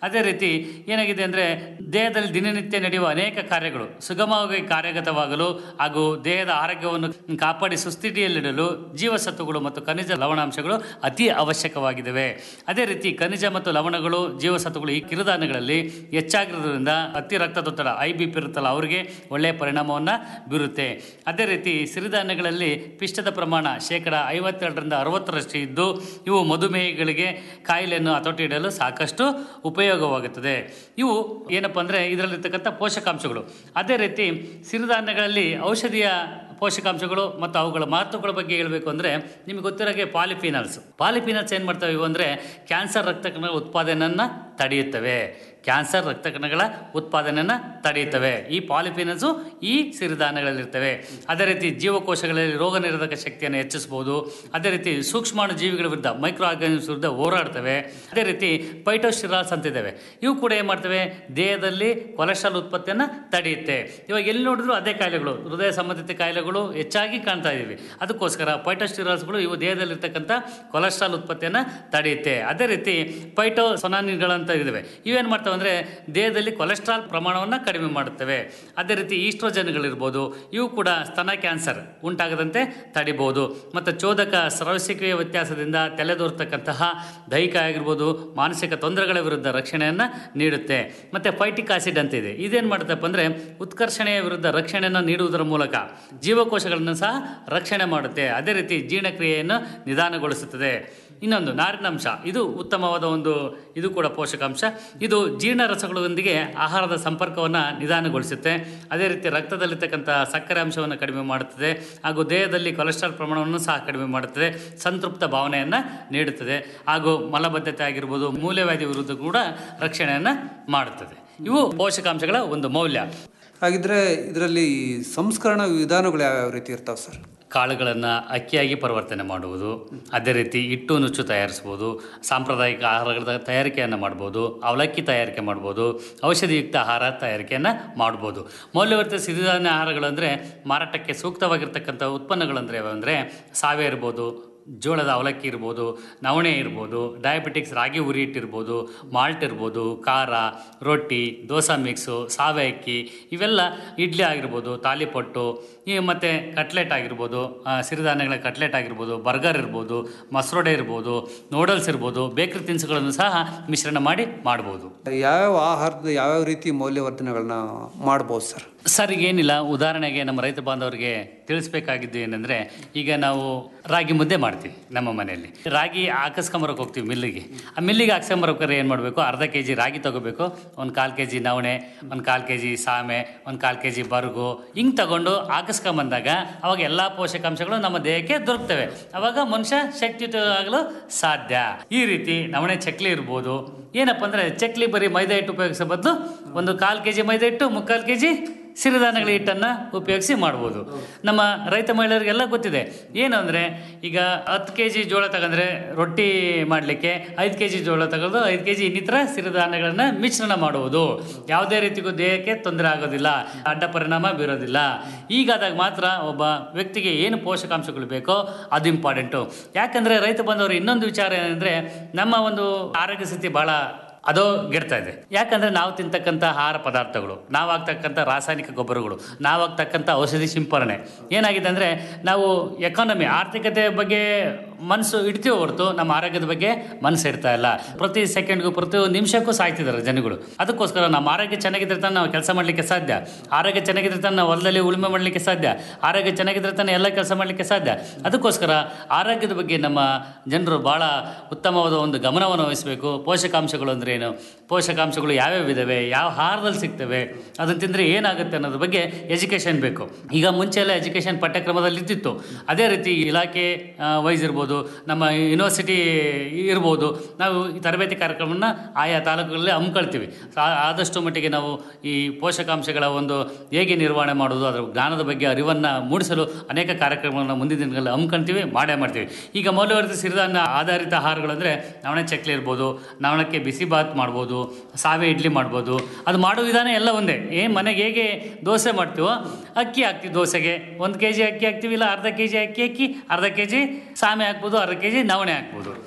ಅದೇ ರೀತಿ ಏನಾಗಿದೆ ಅಂದರೆ ದೇಹದಲ್ಲಿ ದಿನನಿತ್ಯ ನಡೆಯುವ ಅನೇಕ ಕಾರ್ಯಗಳು ಸುಗಮವಾಗಿ ಕಾರ್ಯಗತವಾಗಲು ಹಾಗೂ ದೇಹದ ಆರೋಗ್ಯವನ್ನು ಕಾಪಾಡಿ ಸುಸ್ಥಿತಿಯಲ್ಲಿಡಲು ಜೀವಸತ್ವಗಳು ಮತ್ತು ಖನಿಜ ಲವಣಾಂಶಗಳು ಅತಿ ಅವಶ್ಯಕವಾಗಿದ್ದಾವೆ ಅದೇ ರೀತಿ ಖನಿಜ ಮತ್ತು ಲವಣಗಳು ಜೀವಸತ್ವಗಳು ಈ ಕಿರುಧಾನ್ಯಗಳಲ್ಲಿ ಹೆಚ್ಚಾಗಿರೋದ್ರಿಂದ ಅತಿ ರಕ್ತದೊತ್ತಡ ಐ ಬಿ ಪಿ ಇರುತ್ತಲ್ಲ ಅವರಿಗೆ ಒಳ್ಳೆಯ ಪರಿಣಾಮವನ್ನು ಬೀರುತ್ತೆ ಅದೇ ರೀತಿ ಸಿರಿಧಾನ್ಯಗಳಲ್ಲಿ ಪಿಷ್ಟದ ಪ್ರಮಾಣ ಶೇಕಡ ಐವತ್ತೆರಡರಿಂದ ಅರವತ್ತರಷ್ಟು ಇದ್ದು ಇವು ಮಧುಮೇಹಿಗಳಿಗೆ ಕಾಯಿಲೆಯನ್ನು ಹತೋಟಿ ಇಡಲು ಸಾಕಷ್ಟು ಉಪಯೋಗವಾಗುತ್ತದೆ ಇವು ಏನಪ್ಪ ಅಂದರೆ ಇದರಲ್ಲಿರ್ತಕ್ಕಂಥ ಪೋಷಕಾಂಶಗಳು ಅದೇ ರೀತಿ ಸಿರಿಧಾನ್ಯಗಳಲ್ಲಿ ಔಷಧಿಯ ಪೋಷಕಾಂಶಗಳು ಮತ್ತು ಅವುಗಳ ಮಹತ್ವಗಳ ಬಗ್ಗೆ ಹೇಳಬೇಕು ಅಂದರೆ ನಿಮಗೆ ಗೊತ್ತಿರೋಗೆ ಪಾಲಿಫಿನಲ್ಸ್ ಪಾಲಿಫಿನಲ್ಸ್ ಏನು ಮಾಡ್ತವೆ ಇವು ಅಂದರೆ ಕ್ಯಾನ್ಸರ್ ರಕ್ತಕಣಗಳ ಉತ್ಪಾದನೆಯನ್ನು ತಡೆಯುತ್ತವೆ ಕ್ಯಾನ್ಸರ್ ರಕ್ತಕಣಗಳ ಉತ್ಪಾದನೆಯನ್ನು ತಡೆಯುತ್ತವೆ ಈ ಪಾಲಿಫಿನಲ್ಸು ಈ ಸಿರಿಧಾನ್ಯಗಳಲ್ಲಿರ್ತವೆ ಅದೇ ರೀತಿ ಜೀವಕೋಶಗಳಲ್ಲಿ ರೋಗ ನಿರೋಧಕ ಶಕ್ತಿಯನ್ನು ಹೆಚ್ಚಿಸಬಹುದು ಅದೇ ರೀತಿ ಸೂಕ್ಷ್ಮಾಣು ಜೀವಿಗಳ ವಿರುದ್ಧ ಮೈಕ್ರೋ ಆರ್ಗಾನಿಮ್ಸ್ ವಿರುದ್ಧ ಹೋರಾಡ್ತವೆ ಅದೇ ರೀತಿ ಪೈಟೋಸ್ಟಿರಾಲ್ಸ್ ಅಂತಿದ್ದಾವೆ ಇವು ಕೂಡ ಏನು ಮಾಡ್ತವೆ ದೇಹದಲ್ಲಿ ಕೊಲೆಸ್ಟ್ರಾಲ್ ಉತ್ಪತ್ತಿಯನ್ನು ತಡೆಯುತ್ತೆ ಇವಾಗ ಎಲ್ಲಿ ನೋಡಿದ್ರು ಅದೇ ಕಾಯಿಲೆಗಳು ಹೃದಯ ಸಂಬಂಧಿತ ಕಾಯಿಲೆಗಳು ಹೆಚ್ಚಾಗಿ ಕಾಣ್ತಾ ಇದ್ದೀವಿ ಅದಕ್ಕೋಸ್ಕರ ಪೈಟೋಸ್ಟಿರಾಲ್ಸ್ಗಳು ಇವು ದೇಹದಲ್ಲಿರ್ತಕ್ಕಂಥ ಕೊಲೆಸ್ಟ್ರಾಲ್ ಉತ್ಪತ್ತಿಯನ್ನು ತಡೆಯುತ್ತೆ ಅದೇ ರೀತಿ ಪೈಟೋ ಸೊನಾನಿಗಳಂತ ಇದ್ದಾವೆ ಇವೇನು ಮಾಡ್ತವೆ ಅಂದರೆ ದೇಹದಲ್ಲಿ ಕೊಲೆಸ್ಟ್ರಾಲ್ ಪ್ರಮಾಣವನ್ನು ಕಡಿಮೆ ಮಾಡುತ್ತವೆ ಅದೇ ರೀತಿ ಈಸ್ಟ್ರೋಜನ್ಗಳಿರ್ಬೋದು ಇವು ಕೂಡ ಸ್ತನ ಕ್ಯಾನ್ಸರ್ ಉಂಟಾಗದಂತೆ ತಡಿಬಹುದು ಮತ್ತು ಚೋದಕ ಸ್ರವಸಿಕೆಯ ವ್ಯತ್ಯಾಸದಿಂದ ತಲೆದೋರ್ತಕ್ಕಂತಹ ದೈಹಿಕ ಆಗಿರ್ಬೋದು ಮಾನಸಿಕ ತೊಂದರೆಗಳ ವಿರುದ್ಧ ರಕ್ಷಣೆಯನ್ನು ನೀಡುತ್ತೆ ಮತ್ತು ಫೈಟಿಕ್ ಆಸಿಡ್ ಅಂತ ಇದೆ ಇದೇನು ಮಾಡುತ್ತಪ್ಪ ಅಂದರೆ ಉತ್ಕರ್ಷಣೆಯ ವಿರುದ್ಧ ರಕ್ಷಣೆಯನ್ನು ನೀಡುವುದರ ಮೂಲಕ ಜೀವಕೋಶಗಳನ್ನು ಸಹ ರಕ್ಷಣೆ ಮಾಡುತ್ತೆ ಅದೇ ರೀತಿ ಜೀರ್ಣಕ್ರಿಯೆಯನ್ನು ನಿಧಾನಗೊಳಿಸುತ್ತದೆ ಇನ್ನೊಂದು ನಾರಿನಾಂಶ ಇದು ಉತ್ತಮವಾದ ಒಂದು ಇದು ಕೂಡ ಪೋಷಕಾಂಶ ಇದು ಜೀರ್ಣರಸಗಳೊಂದಿಗೆ ಆಹಾರದ ಸಂಪರ್ಕವನ್ನು ನಿಧಾನಗೊಳಿಸುತ್ತೆ ಅದೇ ರೀತಿ ರಕ್ತದಲ್ಲಿರ್ತಕ್ಕಂಥ ಸಕ್ಕರೆ ಅಂಶವನ್ನು ಕಡಿಮೆ ಮಾಡುತ್ತದೆ ಹಾಗೂ ದೇಹದಲ್ಲಿ ಕೊಲೆಸ್ಟ್ರಾಲ್ ಪ್ರಮಾಣವನ್ನು ಸಹ ಕಡಿಮೆ ಮಾಡುತ್ತದೆ ಸಂತೃಪ್ತ ಭಾವನೆಯನ್ನು ನೀಡುತ್ತದೆ ಹಾಗೂ ಮಲಬದ್ಧತೆ ಆಗಿರ್ಬೋದು ಮೂಲವ್ಯಾಧಿ ವಿರುದ್ಧ ಕೂಡ ರಕ್ಷಣೆಯನ್ನು ಮಾಡುತ್ತದೆ ಇವು ಪೋಷಕಾಂಶಗಳ ಒಂದು ಮೌಲ್ಯ ಹಾಗಿದ್ರೆ ಇದರಲ್ಲಿ ಸಂಸ್ಕರಣ ವಿಧಾನಗಳು ಯಾವ್ಯಾವ ರೀತಿ ಇರ್ತಾವೆ ಸರ್ ಕಾಳುಗಳನ್ನು ಅಕ್ಕಿಯಾಗಿ ಪರಿವರ್ತನೆ ಮಾಡುವುದು ಅದೇ ರೀತಿ ಹಿಟ್ಟು ನುಚ್ಚು ತಯಾರಿಸ್ಬೋದು ಸಾಂಪ್ರದಾಯಿಕ ಆಹಾರಗಳ ತಯಾರಿಕೆಯನ್ನು ಮಾಡ್ಬೋದು ಅವಲಕ್ಕಿ ತಯಾರಿಕೆ ಮಾಡ್ಬೋದು ಔಷಧಿಯುಕ್ತ ಆಹಾರ ತಯಾರಿಕೆಯನ್ನು ಮಾಡ್ಬೋದು ಮೌಲ್ಯವರ್ಧಿತ ಸಿರಿಧಾನ್ಯ ಆಹಾರಗಳು ಅಂದರೆ ಮಾರಾಟಕ್ಕೆ ಸೂಕ್ತವಾಗಿರ್ತಕ್ಕಂಥ ಉತ್ಪನ್ನಗಳಂದರೆ ಅಂದರೆ ಸಾವೆ ಇರ್ಬೋದು ಜೋಳದ ಅವಲಕ್ಕಿ ಇರ್ಬೋದು ನವಣೆ ಇರ್ಬೋದು ಡಯಾಬಿಟಿಕ್ಸ್ ರಾಗಿ ಉರಿ ಹಿಟ್ಟಿರ್ಬೋದು ಮಾಲ್ಟ್ ಇರ್ಬೋದು ಖಾರ ರೊಟ್ಟಿ ದೋಸೆ ಮಿಕ್ಸು ಸಾವೆ ಅಕ್ಕಿ ಇವೆಲ್ಲ ಇಡ್ಲಿ ಆಗಿರ್ಬೋದು ತಾಲಿಪಟ್ಟು ಈ ಮತ್ತು ಕಟ್ಲೆಟ್ ಆಗಿರ್ಬೋದು ಆ, ಸಿರಿಧಾನ್ಯಗಳ ಕಟ್ಲೆಟ್ ಆಗಿರ್ಬೋದು ಬರ್ಗರ್ ಇರ್ಬೋದು ಮಸರೋಡೆ ಇರ್ಬೋದು ನೂಡಲ್ಸ್ ಇರ್ಬೋದು ಬೇಕರಿ ತಿನಿಸುಗಳನ್ನು ಸಹ ಮಿಶ್ರಣ ಮಾಡಿ ಮಾಡ್ಬೋದು ಯಾವ್ಯಾವ ಆಹಾರದ ಯಾವ್ಯಾವ ರೀತಿ ಮೌಲ್ಯವರ್ಧನೆಗಳನ್ನ ಮಾಡ್ಬೋದು ಸರ್ ಸರ್ ಈಗ ಏನಿಲ್ಲ ಉದಾಹರಣೆಗೆ ನಮ್ಮ ರೈತ ಬಾಂಧವರಿಗೆ ತಿಳಿಸ್ಬೇಕಾಗಿದ್ದು ಏನಂದರೆ ಈಗ ನಾವು ರಾಗಿ ಮುದ್ದೆ ಮಾಡ್ತೀವಿ ನಮ್ಮ ಮನೆಯಲ್ಲಿ ರಾಗಿ ಹಾಕಿಸ್ಕೊಂಬರಕ್ಕೆ ಹೋಗ್ತೀವಿ ಮಿಲ್ಲಿಗೆ ಆ ಮಿಲ್ಲಿಗೆ ಹಾಕ್ಸ್ಕೊಂಬರ್ಬೇಕಾದ್ರೆ ಏನು ಮಾಡಬೇಕು ಅರ್ಧ ಕೆ ಜಿ ರಾಗಿ ತೊಗೋಬೇಕು ಒಂದು ಕಾಲು ಕೆ ಜಿ ನವಣೆ ಒಂದು ಕಾಲು ಕೆ ಜಿ ಸಾಮೆ ಒಂದು ಕಾಲು ಕೆ ಜಿ ಬರುಗು ಹಿಂಗೆ ತಗೊಂಡು ಹಾಕಿಸ್ಕೊಂಬಂದಾಗ ಅವಾಗ ಎಲ್ಲ ಪೋಷಕಾಂಶಗಳು ನಮ್ಮ ದೇಹಕ್ಕೆ ದೊರಕ್ತವೆ ಅವಾಗ ಮನುಷ್ಯ ಶಕ್ತಿಯುತ ಆಗಲು ಸಾಧ್ಯ ಈ ರೀತಿ ನವಣೆ ಚಕ್ಲಿ ಇರ್ಬೋದು ಏನಪ್ಪ ಅಂದರೆ ಚಕ್ಲಿ ಬರೀ ಮೈದಾ ಹಿಟ್ಟು ಉಪಯೋಗಿಸೋ ಬದಲು ಒಂದು ಕಾಲು ಕೆ ಜಿ ಮೈದಾ ಹಿಟ್ಟು ಮುಕ್ಕಾಲು ಕೆ ಜಿ ಸಿರಿಧಾನ್ಯಗಳ ಹಿಟ್ಟನ್ನು ಉಪಯೋಗಿಸಿ ಮಾಡ್ಬೋದು ನಮ್ಮ ರೈತ ಮಹಿಳೆಯರಿಗೆಲ್ಲ ಗೊತ್ತಿದೆ ಏನು ಅಂದರೆ ಈಗ ಹತ್ತು ಕೆ ಜಿ ಜೋಳ ತಗೊಂಡ್ರೆ ರೊಟ್ಟಿ ಮಾಡಲಿಕ್ಕೆ ಐದು ಕೆ ಜಿ ಜೋಳ ತಗೊಂಡು ಐದು ಕೆ ಜಿ ಇನ್ನಿತರ ಸಿರಿಧಾನ್ಯಗಳನ್ನು ಮಿಶ್ರಣ ಮಾಡುವುದು ಯಾವುದೇ ರೀತಿಗೂ ದೇಹಕ್ಕೆ ತೊಂದರೆ ಆಗೋದಿಲ್ಲ ಅಡ್ಡ ಪರಿಣಾಮ ಬೀರೋದಿಲ್ಲ ಹೀಗಾದಾಗ ಮಾತ್ರ ಒಬ್ಬ ವ್ಯಕ್ತಿಗೆ ಏನು ಪೋಷಕಾಂಶಗಳು ಬೇಕೋ ಅದು ಇಂಪಾರ್ಟೆಂಟು ಯಾಕಂದರೆ ರೈತ ಬಂದವರು ಇನ್ನೊಂದು ವಿಚಾರ ಏನಂದರೆ ನಮ್ಮ ಒಂದು ಆರೋಗ್ಯ ಸ್ಥಿತಿ ಭಾಳ ಅದು ಗೆಡ್ತಾ ಇದೆ ಯಾಕಂದ್ರೆ ನಾವು ತಿಂತಕ್ಕಂಥ ಆಹಾರ ಪದಾರ್ಥಗಳು ನಾವು ಆಗ್ತಕ್ಕಂಥ ರಾಸಾಯನಿಕ ಗೊಬ್ಬರಗಳು ನಾವು ಆಗ್ತಕ್ಕಂಥ ಔಷಧಿ ಸಿಂಪರಣೆ ಏನಾಗಿದೆ ಅಂದರೆ ನಾವು ಎಕಾನಮಿ ಆರ್ಥಿಕತೆ ಬಗ್ಗೆ ಮನಸ್ಸು ಇಡ್ತೀವಿ ಹೊರತು ನಮ್ಮ ಆರೋಗ್ಯದ ಬಗ್ಗೆ ಮನಸ್ಸು ಇಡ್ತಾ ಇಲ್ಲ ಪ್ರತಿ ಸೆಕೆಂಡ್ಗೂ ಪ್ರತಿ ಒಂದು ನಿಮಿಷಕ್ಕೂ ಸಾಯ್ತಿದ್ದಾರೆ ಜನಗಳು ಅದಕ್ಕೋಸ್ಕರ ನಮ್ಮ ಆರೋಗ್ಯ ಚೆನ್ನಾಗಿದ್ರೆ ತಾನೇ ನಾವು ಕೆಲಸ ಮಾಡಲಿಕ್ಕೆ ಸಾಧ್ಯ ಆರೋಗ್ಯ ಚೆನ್ನಾಗಿದ್ರೆ ತಾನೇ ನಾವು ಹೊಲದಲ್ಲಿ ಉಳುಮೆ ಮಾಡಲಿಕ್ಕೆ ಸಾಧ್ಯ ಆರೋಗ್ಯ ಚೆನ್ನಾಗಿದ್ರೆ ತಾನೇ ಎಲ್ಲ ಕೆಲಸ ಮಾಡಲಿಕ್ಕೆ ಸಾಧ್ಯ ಅದಕ್ಕೋಸ್ಕರ ಆರೋಗ್ಯದ ಬಗ್ಗೆ ನಮ್ಮ ಜನರು ಭಾಳ ಉತ್ತಮವಾದ ಒಂದು ಗಮನವನ್ನು ವಹಿಸಬೇಕು ಪೋಷಕಾಂಶಗಳು ಅಂದ್ರೆ ಏನು ಪೋಷಕಾಂಶಗಳು ಯಾವ್ಯಾವ ಇದಾವೆ ಯಾವ ಆಹಾರದಲ್ಲಿ ಸಿಗ್ತವೆ ಅದನ್ನು ತಿಂದರೆ ಏನಾಗುತ್ತೆ ಅನ್ನೋದ್ರ ಬಗ್ಗೆ ಎಜುಕೇಷನ್ ಬೇಕು ಈಗ ಮುಂಚೆ ಎಲ್ಲ ಎಜುಕೇಷನ್ ಪಠ್ಯಕ್ರಮದಲ್ಲಿ ಇದ್ದಿತ್ತು ಅದೇ ರೀತಿ ಇಲಾಖೆ ವೈಸ್ ಇರ್ಬೋದು ನಮ್ಮ ಯೂನಿವರ್ಸಿಟಿ ಇರ್ಬೋದು ನಾವು ಈ ತರಬೇತಿ ಕಾರ್ಯಕ್ರಮವನ್ನು ಆಯಾ ತಾಲೂಕುಗಳಲ್ಲಿ ಹಮ್ಮಿಕೊಳ್ತೀವಿ ಆ- ಆದಷ್ಟು ಮಟ್ಟಿಗೆ ನಾವು ಈ ಪೋಷಕಾಂಶಗಳ ಒಂದು ಹೇಗೆ ನಿರ್ವಹಣೆ ಮಾಡೋದು ಅದರ ಜ್ಞಾನದ ಬಗ್ಗೆ ಅರಿವನ್ನು ಮೂಡಿಸಲು ಅನೇಕ ಕಾರ್ಯಕ್ರಮಗಳನ್ನು ಮುಂದಿನ ದಿನಗಳಲ್ಲಿ ಹಮ್ಮಿಕೊಳ್ತೀವಿ ಮಾಡೇ ಮಾಡ್ತೀವಿ ಈಗ ಮೌಲ್ಯವರ್ಧಿತ ಸಿರಿಧಾನ್ಯ ಆಧಾರಿತ ಆಹಾರಗಳು ಅಂದರೆ ನವಣೆ ಚಕ್ಲಿ ಇರ್ಬೋದು ನವಣಕ್ಕೆ ಬಿಸಿ ಬಾತ್ ಮಾಡ್ಬೋದು ಸಾವೆ ಇಡ್ಲಿ ಮಾಡ್ಬೋದು ಅದು ಮಾಡೋ ವಿಧಾನ ಎಲ್ಲ ಒಂದೇ ಏನು ಮನೆಗೆ ಹೇಗೆ ದೋಸೆ ಮಾಡ್ತೀವೋ ಅಕ್ಕಿ ಹಾಕ್ತೀವಿ ದೋಸೆಗೆ ಒಂದು ಕೆ ಜಿ ಅಕ್ಕಿ ಹಾಕ್ತೀವಿ ಇಲ್ಲ ಅರ್ಧ ಕೆ ಜಿ ಅಕ್ಕಿ ಹಾಕಿ ಅರ್ಧ ಕೆ ಜಿ ಸಾಮೆ ಹಾಕ್ಬೋದು ಅರ್ಧ ಕೆ ಜಿ ನವಣೆ ಹಾಕ್ಬೋದು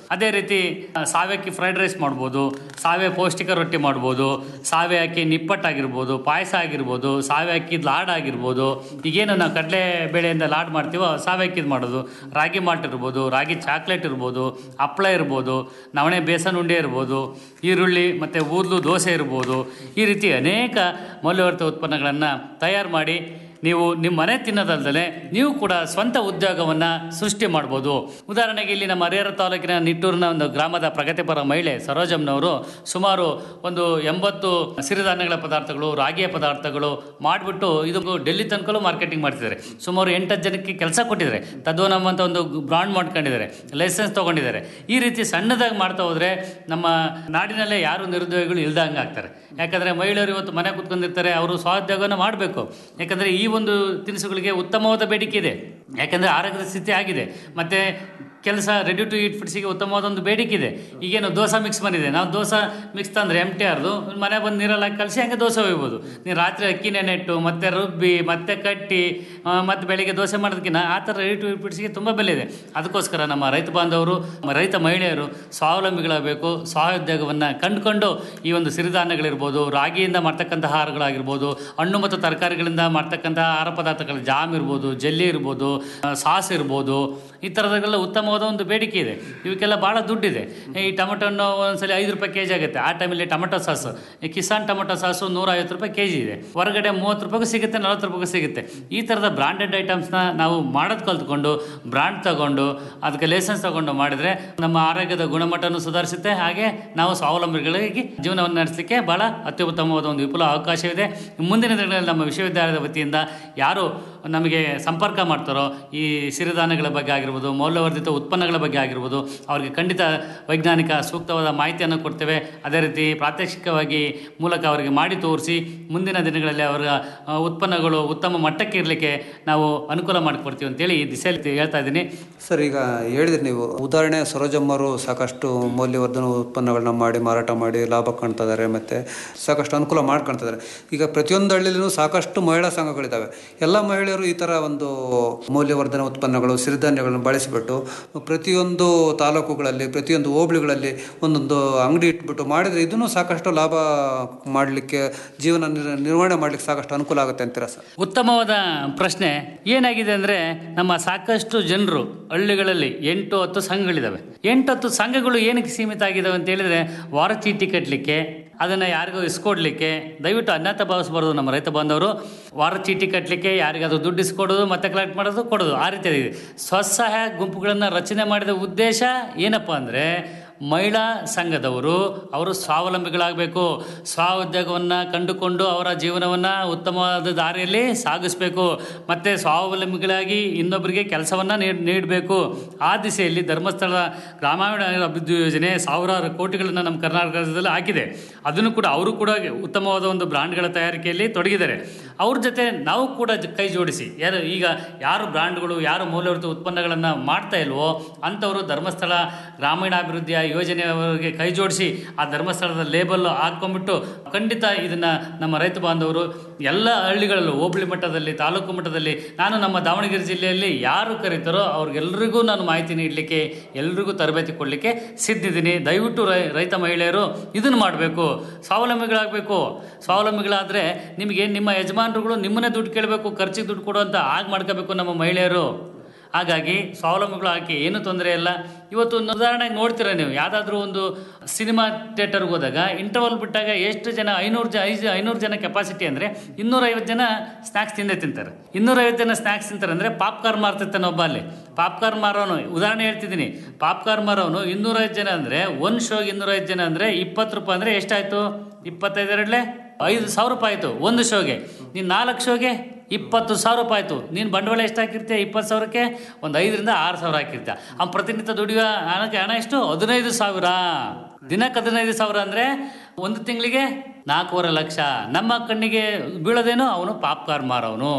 ಅದೇ ರೀತಿ ಆ, ಸಾವೆ ಅಕ್ಕಿ ಫ್ರೈಡ್ ರೈಸ್ ಮಾಡ್ಬೋದು ಸಾವೆ ಪೌಷ್ಟಿಕ ರೊಟ್ಟಿ ಮಾಡ್ಬೋದು ಸಾವೆ ಅಕ್ಕಿ ನಿಪ್ಪಟ್ಟಾಗಿರ್ಬೋದು ಪಾಯಸ ಆಗಿರ್ಬೋದು ಸಾವೆ ಅಕ್ಕಿದ ಲಾಡ್ ಆಗಿರ್ಬೋದು ಈಗೇನು ನಾವು ಕಡಲೆ ಬೇಳೆಯಿಂದ ಲಾಡ್ ಮಾಡ್ತೀವೋ ಸಾವೆ ಅಕ್ಕಿದ್ ಮಾಡೋದು ರಾಗಿ ಮಾಲ್ಟ್ ಇರ್ಬೋದು ರಾಗಿ ಚಾಕ್ಲೇಟ್ ಇರ್ಬೋದು ಹಪ್ಪಳ ಇರ್ಬೋದು ನವಣೆ ಬೇಸನ್ ಉಂಡೆ ಇರ್ಬೋದು ಈರುಳ್ಳಿ ಮತ್ತು ಊದ್ಲು ದೋಸೆ ಇರ್ಬೋದು ಈ ರೀತಿ ಅನೇಕ ಮೌಲ್ಯವರ್ಧಿತ ಉತ್ಪನ್ನಗಳನ್ನು ತಯಾರು ಮಾಡಿ ನೀವು ನಿಮ್ಮ ಮನೆ ತಿನ್ನೋದಲ್ದಲೆ ನೀವು ಕೂಡ ಸ್ವಂತ ಉದ್ಯೋಗವನ್ನು ಸೃಷ್ಟಿ ಮಾಡ್ಬೋದು ಉದಾಹರಣೆಗೆ ಇಲ್ಲಿ ನಮ್ಮ ಹರಿಹರ ತಾಲೂಕಿನ ನಿಟ್ಟೂರಿನ ಒಂದು ಗ್ರಾಮದ ಪ್ರಗತಿಪರ ಮಹಿಳೆ ಸರೋಜಮ್ನವರು ಸುಮಾರು ಒಂದು ಎಂಬತ್ತು ಸಿರಿಧಾನ್ಯಗಳ ಪದಾರ್ಥಗಳು ರಾಗಿಯ ಪದಾರ್ಥಗಳು ಮಾಡಿಬಿಟ್ಟು ಇದು ಡೆಲ್ಲಿ ತನಕಲೂ ಮಾರ್ಕೆಟಿಂಗ್ ಮಾಡ್ತಿದ್ದಾರೆ ಸುಮಾರು ಎಂಟತ್ತು ಜನಕ್ಕೆ ಕೆಲಸ ಕೊಟ್ಟಿದ್ದಾರೆ ತದ್ವನಮ್ ಅಂತ ಒಂದು ಬ್ರಾಂಡ್ ಮಾಡ್ಕೊಂಡಿದ್ದಾರೆ ಲೈಸೆನ್ಸ್ ತೊಗೊಂಡಿದ್ದಾರೆ ಈ ರೀತಿ ಸಣ್ಣದಾಗಿ ಮಾಡ್ತಾ ಹೋದರೆ ನಮ್ಮ ನಾಡಿನಲ್ಲೇ ಯಾರು ನಿರುದ್ಯೋಗಿಗಳು ಇಲ್ದಂಗೆ ಆಗ್ತಾರೆ ಯಾಕಂದರೆ ಮಹಿಳೆಯರು ಇವತ್ತು ಮನೆ ಕೂತ್ಕೊಂಡಿರ್ತಾರೆ ಅವರು ಸ್ವಉದ್ಯೋಗವನ್ನು ಮಾಡಬೇಕು ಯಾಕಂದರೆ ಈ ಒಂದು ತಿನಿಸುಗಳಿಗೆ ಉತ್ತಮವಾದ ಬೇಡಿಕೆ ಇದೆ ಯಾಕಂದರೆ ಆರೋಗ್ಯದ ಸ್ಥಿತಿ ಆಗಿದೆ ಮತ್ತು ಕೆಲಸ ರೆಡಿ ಟು ಈಟ್ ಫುಡ್ಸಿಗೆ ಉತ್ತಮವಾದ ಒಂದು ಬೇಡಿಕೆ ಇದೆ ಈಗೇನು ದೋಸೆ ಮಿಕ್ಸ್ ಬಂದಿದೆ ನಾವು ದೋಸೆ ಮಿಕ್ಸ್ ತಂದರೆ ಎಮ್ ಟಿ ಆರ್ದು ಮನೆ ಬಂದು ನೀರಲ್ಲಿ ಹಾಕಿ ಕಲಸಿ ಹಂಗೆ ದೋಸೆ ಒಯ್ಬೋದು ನೀವು ರಾತ್ರಿ ಅಕ್ಕಿ ನೆನೆಟ್ಟು ಮತ್ತೆ ರುಬ್ಬಿ ಮತ್ತೆ ಕಟ್ಟಿ ಆ, ಮತ್ತೆ ಬೆಳಿಗ್ಗೆ ದೋಸೆ ಮಾಡೋದಕ್ಕಿಂತ ಆ ಥರ ರೆಡಿ ಟು ಈಟ್ ಫುಡ್ಸಿಗೆ ತುಂಬ ಬೆಲೆ ಇದೆ ಅದಕ್ಕೋಸ್ಕರ ನಮ್ಮ ರೈತ ಬಾಂಧವರು ನಮ್ಮ ರೈತ ಮಹಿಳೆಯರು ಸ್ವಾವಲಂಬಿಗಳಾಗಬೇಕು ಸ್ವಉದ್ಯೋಗವನ್ನು ಕಂಡುಕೊಂಡು ಈ ಒಂದು ಸಿರಿಧಾನ್ಯಗಳಿರ್ಬೋದು ರಾಗಿಯಿಂದ ಮಾಡ್ತಕ್ಕಂಥ ಆಹಾರಗಳಾಗಿರ್ಬೋದು ಹಣ್ಣು ಮತ್ತು ತರಕಾರಿಗಳಿಂದ ಮಾಡ್ತಕ್ಕಂಥ ಆಹಾರ ಪದಾರ್ಥಗಳು ಜಾಮ್ ಇರ್ಬೋದು ಜೆಲ್ಲಿ ಇರ್ಬೋದು ಆ, ಸಾಸ್ ಇರ್ಬೋದು ಈ ಥರದಾಗೆಲ್ಲ ಉತ್ತಮವಾದ ಒಂದು ಬೇಡಿಕೆ ಇದೆ ಇವಕ್ಕೆಲ್ಲ ಭಾಳ ದುಡ್ಡಿದೆ ಈ ಟೊಮೆಟೊ ಹಣ್ಣು ಒಂದ್ಸಲ ಐದು ರೂಪಾಯಿ ಕೆ ಜಿ ಆಗುತ್ತೆ ಆ ಟೈಮಲ್ಲಿ ಟೊಮೆಟೊ ಸಾಸು ಈ ಕಿಸಾನ್ ಟೊಮೆಟೊ ಸಾಸು ನೂರ ಐವತ್ತು ರೂಪಾಯಿ ಕೆ ಜಿ ಇದೆ ಹೊರಗಡೆ ಮೂವತ್ತು ರೂಪಾಯಿಗೂ ಸಿಗುತ್ತೆ ನಲ್ವತ್ತು ರೂಪಾಯಿಗೂ ಸಿಗುತ್ತೆ ಈ ಥರದ ಬ್ರಾಂಡೆಡ್ ಐಟಮ್ಸ್ನ ನಾವು ಮಾಡೋದು ಕಲ್ತ್ಕೊಂಡು ಬ್ರಾಂಡ್ ತಗೊಂಡು ಅದಕ್ಕೆ ಲೈಸೆನ್ಸ್ ತಗೊಂಡು ಮಾಡಿದರೆ ನಮ್ಮ ಆರೋಗ್ಯದ ಗುಣಮಟ್ಟವನ್ನು ಸುಧಾರಿಸುತ್ತೆ ಹಾಗೆ ನಾವು ಸ್ವಾವಲಂಬಿಗಳಿಗೆ ಜೀವನವನ್ನು ನಡೆಸಲಿಕ್ಕೆ ಭಾಳ ಅತ್ಯುತ್ತಮವಾದ ಒಂದು ವಿಪುಲ ಅವಕಾಶವಿದೆ ಮುಂದಿನ ದಿನಗಳಲ್ಲಿ ನಮ್ಮ ವಿಶ್ವವಿದ್ಯಾಲಯದ ವತಿಯಿಂದ ಯಾರು ನಮಗೆ ಸಂಪರ್ಕ ಮಾಡ್ತಾರೋ ಈ ಸಿರಿಧಾನ್ಯಗಳ ಬಗ್ಗೆ ಆಗಿರ್ಬೋದು ಮೌಲ್ಯವರ್ಧಿತ ಉತ್ಪನ್ನಗಳ ಬಗ್ಗೆ ಆಗಿರ್ಬೋದು ಅವ್ರಿಗೆ ಖಂಡಿತ ವೈಜ್ಞಾನಿಕ ಸೂಕ್ತವಾದ ಮಾಹಿತಿಯನ್ನು ಕೊಡ್ತೇವೆ ಅದೇ ರೀತಿ ಪ್ರಾತ್ಯಕ್ಷಿಕವಾಗಿ ಮೂಲಕ ಅವರಿಗೆ ಮಾಡಿ ತೋರಿಸಿ ಮುಂದಿನ ದಿನಗಳಲ್ಲಿ ಅವರ ಆ, ಉತ್ಪನ್ನಗಳು ಉತ್ತಮ ಮಟ್ಟಕ್ಕೆ ಇರಲಿಕ್ಕೆ ನಾವು ಅನುಕೂಲ ಮಾಡಿಕೊಡ್ತೀವಿ ಅಂತೇಳಿ ಈ ದಿಸೆಯಲ್ಲಿ ಹೇಳ್ತಾ ಇದ್ದೀನಿ ಸರ್ ಈಗ ಹೇಳಿದ್ರಿ ನೀವು ಉದಾಹರಣೆ ಸರೋಜಮ್ಮರು ಸಾಕಷ್ಟು ಮೌಲ್ಯವರ್ಧನ ಉತ್ಪನ್ನಗಳನ್ನ ಮಾಡಿ ಮಾರಾಟ ಮಾಡಿ ಲಾಭ ಕಾಣ್ತಾ ಇದ್ದಾರೆ ಮತ್ತು ಸಾಕಷ್ಟು ಅನುಕೂಲ ಮಾಡ್ಕೊಳ್ತಾ ಇದ್ದಾರೆ ಈಗ ಪ್ರತಿಯೊಂದು ಹಳ್ಳಿಲೂ ಸಾಕಷ್ಟು ಮಹಿಳಾ ಸಂಘಗಳಿದ್ದಾವೆ ಎಲ್ಲ ಮಹಿಳೆಯರು ಈ ಥರ ಒಂದು ಮೌಲ್ಯವರ್ಧನ ಉತ್ಪನ್ನಗಳು ಸಿರಿಧಾನ್ಯಗಳನ್ನು ಬಳಸಿಬಿಟ್ಟು ಪ್ರತಿಯೊಂದು ತಾಲೂಕುಗಳಲ್ಲಿ ಪ್ರತಿಯೊಂದು ಹೋಬಳಿಗಳಲ್ಲಿ ಒಂದೊಂದು ಅಂಗಡಿ ಇಟ್ಬಿಟ್ಟು ಮಾಡಿದರೆ ಇದನ್ನು ಸಾಕಷ್ಟು ಲಾಭ ಮಾಡಲಿಕ್ಕೆ ಜೀವನ ನಿರ್- ನಿರ್ವಹಣೆ ಮಾಡಲಿಕ್ಕೆ ಸಾಕಷ್ಟು ಅನುಕೂಲ ಆಗುತ್ತೆ ಅಂತೀರಾ ಸರ್ ಉತ್ತಮವಾದ ಪ್ರಶ್ನೆ ಏನಾಗಿದೆ ಅಂದರೆ ನಮ್ಮ ಸಾಕಷ್ಟು ಜನರು ಹಳ್ಳಿಗಳಲ್ಲಿ ಎಂಟು ಹತ್ತು ಸಂಘಗಳಿದ್ದಾವೆ ಎಂಟು ಹತ್ತು ಸಂಘಗಳು ಏನಕ್ಕೆ ಸೀಮಿತ ಆಗಿದ್ದಾವೆ ಅಂತ ಹೇಳಿದ್ರೆ ವಾರ ಚೀಟಿ ಕಟ್ಟಲಿಕ್ಕೆ ಅದನ್ನು ಯಾರಿಗೂ ಇಸ್ಕೊಡ್ಲಿಕ್ಕೆ ದಯವಿಟ್ಟು ಅನ್ಯತಾ ಭಾವಿಸ್ಬಾರ್ದು ನಮ್ಮ ರೈತ ಬಾಂಧವರು ವಾರ ಚೀಟಿ ಕಟ್ಟಲಿಕ್ಕೆ ಯಾರಿಗಾದ್ರೂ ದುಡ್ಡು ಇಸ್ಕೊಡೋದು ಮತ್ತೆ ಕಲೆಕ್ಟ್ ಮಾಡೋದು ಕೊಡೋದು ಆ ರೀತಿ ಇದೆ ಸ್ವಸಹಾಯ ಗುಂಪುಗಳನ್ನು ರಚನೆ ಮಾಡಿದ ಉದ್ದೇಶ ಏನಪ್ಪ ಅಂದರೆ ಮಹಿಳಾ ಸಂಘದವರು ಅವರು ಸ್ವಾವಲಂಬಿಗಳಾಗಬೇಕು ಸ್ವ ಉದ್ಯೋಗವನ್ನು ಕಂಡುಕೊಂಡು ಅವರ ಜೀವನವನ್ನು ಉತ್ತಮವಾದ ದಾರಿಯಲ್ಲಿ ಸಾಗಿಸಬೇಕು ಮತ್ತು ಸ್ವಾವಲಂಬಿಗಳಾಗಿ ಇನ್ನೊಬ್ಬರಿಗೆ ಕೆಲಸವನ್ನು ನೀಡಬೇಕು ಆ ದಿಸೆಯಲ್ಲಿ ಧರ್ಮಸ್ಥಳ ಗ್ರಾಮೀಣ ಅಭಿವೃದ್ಧಿ ಯೋಜನೆ ಸಾವಿರಾರು ಕೋಟಿಗಳನ್ನು ನಮ್ಮ ಕರ್ನಾಟಕದಲ್ಲಿ ಹಾಕಿದೆ ಅದನ್ನು ಕೂಡ ಅವರು ಕೂಡ ಉತ್ತಮವಾದ ಒಂದು ಬ್ರ್ಯಾಂಡ್ಗಳ ತಯಾರಿಕೆಯಲ್ಲಿ ತೊಡಗಿದ್ದಾರೆ ಅವ್ರ ಜೊತೆ ನಾವು ಕೂಡ ಜ- ಕೈ ಜೋಡಿಸಿ ಯಾರು ಈಗ ಯಾರು ಬ್ರ್ಯಾಂಡ್ಗಳು ಯಾರು ಮೌಲ್ಯವರ್ಧಿತ ಉತ್ಪನ್ನಗಳನ್ನು ಮಾಡ್ತಾ ಇಲ್ವೋ ಅಂಥವರು ಧರ್ಮಸ್ಥಳ ಗ್ರಾಮೀಣಾಭಿವೃದ್ಧಿಯ ಯೋಜನೆಯವರಿಗೆ ಕೈ ಜೋಡಿಸಿ ಆ ಧರ್ಮಸ್ಥಳದ ಲೇಬಲ್ ಹಾಕ್ಕೊಂಡ್ಬಿಟ್ಟು ಖಂಡಿತ ಇದನ್ನು ನಮ್ಮ ರೈತ ಬಾಂಧವರು ಎಲ್ಲ ಹಳ್ಳಿಗಳಲ್ಲೂ ಹೋಬಳಿ ಮಟ್ಟದಲ್ಲಿ ತಾಲೂಕು ಮಟ್ಟದಲ್ಲಿ ನಾನು ನಮ್ಮ ದಾವಣಗೆರೆ ಜಿಲ್ಲೆಯಲ್ಲಿ ಯಾರು ಕರೀತಾರೋ ಅವ್ರಿಗೆಲ್ರಿಗೂ ನಾನು ಮಾಹಿತಿ ನೀಡಲಿಕ್ಕೆ ಎಲ್ರಿಗೂ ತರಬೇತಿ ಕೊಡಲಿಕ್ಕೆ ಸಿದ್ಧಿದ್ದೀನಿ ದಯವಿಟ್ಟು ರೈ ರೈತ ಮಹಿಳೆಯರು ಇದನ್ನು ಮಾಡಬೇಕು ಸ್ವಾವಲಂಬಿಗಳಾಗಬೇಕು ಸ್ವಾವಲಂಬಿಗಳಾದರೆ ನಿಮಗೆ ನಿಮ್ಮ ಯಜಮಾನರುಗಳು ನಿಮ್ಮನ್ನೇ ದುಡ್ಡು ಕೇಳಬೇಕು ಖರ್ಚಿಗೆ ದುಡ್ಡು ಕೊಡು ಅಂತ ಆಗ ಮಾಡ್ಕೋಬೇಕು ನಮ್ಮ ಮಹಿಳೆಯರು ಹಾಗಾಗಿ ಸ್ವಾವಲಂಬಿಗಳು ಹಾಕಿ ಏನೂ ತೊಂದರೆ ಇಲ್ಲ ಇವತ್ತು ಒಂದು ಉದಾಹರಣೆಗೆ ನೋಡ್ತೀರ ನೀವು ಯಾವುದಾದ್ರೂ ಒಂದು ಸಿನಿಮಾ ಥಿಯೇಟರ್ಗೆ ಹೋದಾಗ ಇಂಟರ್ವಲ್ ಬಿಟ್ಟಾಗ ಎಷ್ಟು ಜನ ಐನೂರು ಜನ ಐದು ಐನೂರು ಜನ ಕೆಪಾಸಿಟಿ ಅಂದರೆ ಇನ್ನೂರೈವತ್ತು ಜನ ಸ್ನ್ಯಾಕ್ಸ್ ತಿಂದೇ ತಿಂತಾರೆ ಇನ್ನೂರೈವತ್ತು ಜನ ಸ್ನ್ಯಾಕ್ಸ್ ತಿಂತಾರೆ ಅಂದರೆ ಪಾಪ್ಕಾರ್ನ್ ಮಾರ್ತಿರ್ತಾನೆ ಒಬ್ಬ ಅಲ್ಲಿ ಪಾಪ್ಕಾರ್ನ್ ಮಾರೋನು ಉದಾಹರಣೆ ಹೇಳ್ತಿದ್ದೀನಿ ಪಾಪ್ಕಾರ್ನ್ ಮಾರೋನು ಇನ್ನೂರೈವತ್ತು ಜನ ಅಂದರೆ ಒಂದು ಶೋಗೆ ಇನ್ನೂರೈವತ್ತು ಜನ ಅಂದರೆ ಇಪ್ಪತ್ತು ರೂಪಾಯಿ ಅಂದರೆ ಎಷ್ಟಾಯಿತು ಇಪ್ಪತ್ತೈದರಡ್ಲೆ ಐದು ಸಾವಿರ ರೂಪಾಯಿ ಆಯಿತು ಒಂದು ಶೋಗೆ ನೀನು ನಾಲ್ಕು ಶೋಗೆ ಇಪ್ಪತ್ತು ಸಾವಿರ ರೂಪಾಯಿ ಆಯಿತು ನೀನು ಬಂಡವಾಳ ಎಷ್ಟು ಹಾಕಿರ್ತೀಯ ಇಪ್ಪತ್ತು ಸಾವಿರಕ್ಕೆ ಒಂದು ಐದರಿಂದ ಆರು ಸಾವಿರ ಹಾಕಿರ್ತೀಯ ಅವ್ನು ಪ್ರತಿನಿತ್ಯ ದುಡಿಯುವ ಹಣಕ್ಕೆ ಹಣ ಎಷ್ಟು ಹದಿನೈದು ಸಾವಿರ ದಿನಕ್ಕೆ ಹದಿನೈದು ಸಾವಿರ ಅಂದರೆ ಒಂದು ತಿಂಗಳಿಗೆ ನಾಲ್ಕೂವರೆ ಲಕ್ಷ ನಮ್ಮ ಕಣ್ಣಿಗೆ ಬೀಳೋದೇನು ಅವನು ಪಾಪ್ಕಾರ್ನ್ ಮಾರೋನು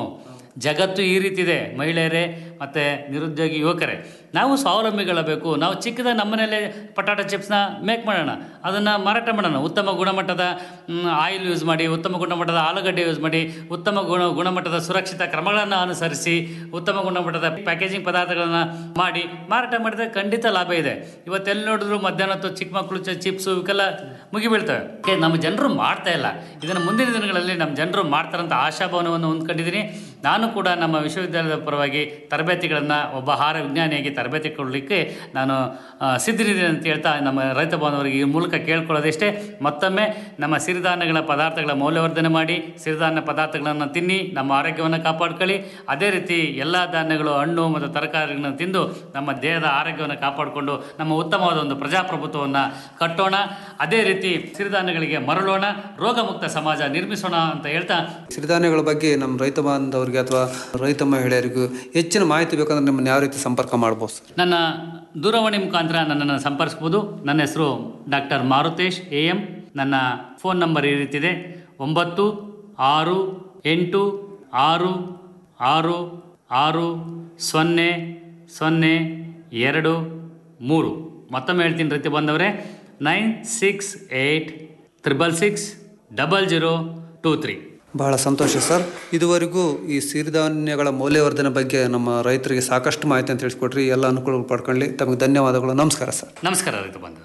ಜಗತ್ತು ಈ ರೀತಿ ಇದೆ ಮಹಿಳೆಯರೇ ಮತ್ತು ನಿರುದ್ಯೋಗಿ ಯುವಕರೇ ನಾವು ಸ್ವಾವಲಂಬಿಗಳಬೇಕು ನಾವು ಚಿಕ್ಕದ ನಮ್ಮನೇಲೆ ಪಟಾಟ ಚಿಪ್ಸ್ನ ಮೇಕ್ ಮಾಡೋಣ ಅದನ್ನು ಮಾರಾಟ ಮಾಡೋಣ ಉತ್ತಮ ಗುಣಮಟ್ಟದ ಆಯಿಲ್ ಯೂಸ್ ಮಾಡಿ ಉತ್ತಮ ಗುಣಮಟ್ಟದ ಆಲೂಗಡ್ಡೆ ಯೂಸ್ ಮಾಡಿ ಉತ್ತಮ ಗುಣ ಗುಣಮಟ್ಟದ ಸುರಕ್ಷಿತ ಕ್ರಮಗಳನ್ನು ಅನುಸರಿಸಿ ಉತ್ತಮ ಗುಣಮಟ್ಟದ ಪ್ಯಾಕೇಜಿಂಗ್ ಪದಾರ್ಥಗಳನ್ನು ಮಾಡಿ ಮಾರಾಟ ಮಾಡಿದ್ರೆ ಖಂಡಿತ ಲಾಭ ಇದೆ ಇವತ್ತೆಲ್ಲಿ ನೋಡಿದ್ರು ಮಧ್ಯಾಹ್ನ ಹೊತ್ತು ಚಿಕ್ಕ ಮಕ್ಕಳು ಚಿಪ್ಸು ಇವಕ್ಕೆಲ್ಲ ಮುಗಿಬೀಳ್ತವೆ ಏ, ನಮ್ಮ ಜನರು ಮಾಡ್ತಾ ಇಲ್ಲ ಇದನ್ನು ಮುಂದಿನ ದಿನಗಳಲ್ಲಿ ನಮ್ಮ ಜನರು ಮಾಡ್ತಾರಂತ ಆಶಾಭಾವನವನ್ನು ಹೊಂದ್ಕೊಂಡಿದ್ದೀನಿ ನಾನು ಕೂಡ ನಮ್ಮ ವಿಶ್ವವಿದ್ಯಾಲಯದ ಪರವಾಗಿ ತರಬೇತಿಗಳನ್ನು ಒಬ್ಬ ಆಹಾರ ವಿಜ್ಞಾನಿಯಾಗಿ ತರಬೇತಿ ಕೊಡಲಿಕ್ಕೆ ನಾನು ಆ, ಸಿದ್ಧನಿದ್ದೀನಿ ಅಂತ ಹೇಳ್ತಾ ನಮ್ಮ ರೈತ ಬಾಂಧವರಿಗೆ ಈ ಮೂಲಕ ಕೇಳ್ಕೊಳ್ಳೋದಿಷ್ಟೇ ಮತ್ತೊಮ್ಮೆ ನಮ್ಮ ಸಿರಿಧಾನ್ಯಗಳ ಪದಾರ್ಥಗಳ ಮೌಲ್ಯವರ್ಧನೆ ಮಾಡಿ ಸಿರಿಧಾನ್ಯ ಪದಾರ್ಥಗಳನ್ನು ತಿನ್ನಿ ನಮ್ಮ ಆರೋಗ್ಯವನ್ನು ಕಾಪಾಡ್ಕೊಳ್ಳಿ ಅದೇ ರೀತಿ ಎಲ್ಲ ಧಾನ್ಯಗಳು ಹಣ್ಣು ಮತ್ತು ತರಕಾರಿಗಳನ್ನು ತಿಂದು ನಮ್ಮ ದೇಹದ ಆರೋಗ್ಯವನ್ನು ಕಾಪಾಡಿಕೊಂಡು ನಮ್ಮ ಉತ್ತಮವಾದ ಒಂದು ಪ್ರಜಾಪ್ರಭುತ್ವವನ್ನು ಕಟ್ಟೋಣ ಅದೇ ರೀತಿ ಸಿರಿಧಾನ್ಯಗಳಿಗೆ ಮರಳೋಣ ರೋಗಮುಕ್ತ ಸಮಾಜ ನಿರ್ಮಿಸೋಣ ಅಂತ ಹೇಳ್ತಾ ಸಿರಿಧಾನ್ಯಗಳ ಬಗ್ಗೆ ನಮ್ಮ ರೈತ ಬಾಂಧವರಿಗೆ ಅಥವಾ ರೈತ ಮಹಿಳೆಯರಿಗೂ ಹೆಚ್ಚಿನ ಮಾಹಿತಿ ಬೇಕಂದ್ರೆ ನಿಮ್ಮನ್ನು ಯಾವ ರೀತಿ ಸಂಪರ್ಕ ಮಾಡ್ಬೋದು ಸರ್ ನನ್ನ ದೂರವಾಣಿ ಮುಖಾಂತರ ನನ್ನನ್ನು ಸಂಪರ್ಸ್ಬೋದು ನನ್ನ ಹೆಸರು ಡಾಕ್ಟರ್ ಮಾರುತೇಶ್ ಎ ಎಂ ನನ್ನ ಫೋನ್ ನಂಬರ್ ಈ ರೀತಿದೆ ಒಂಬತ್ತು ಆರು ಎಂಟು ಆರು ಆರು ಆರು ಸೊನ್ನೆ ಸೊನ್ನೆ ಎರಡು ಮೂರು ಮತ್ತೊಮ್ಮೆ ಹೇಳ್ತೀನಿ ರೈತ ಬಂದವರೇ nine six eight triple six double zero two three ಬಹಳ ಸಂತೋಷ ಸರ್ ಇದುವರೆಗೂ ಈ ಸಿರಿಧಾನ್ಯಗಳ ಮೌಲ್ಯವರ್ಧನೆ ಬಗ್ಗೆ ನಮ್ಮ ರೈತರಿಗೆ ಸಾಕಷ್ಟು ಮಾಹಿತಿ ಅಂತ ತಿಳಿಸ್ಕೊಟ್ರಿ ಎಲ್ಲ ಅನುಕೂಲಗಳು ಪಡ್ಕೊಳ್ಳಿ ತಮಗೆ ಧನ್ಯವಾದಗಳು ನಮಸ್ಕಾರ ಸರ್ ನಮಸ್ಕಾರ ರೈತ ಬಂದವರು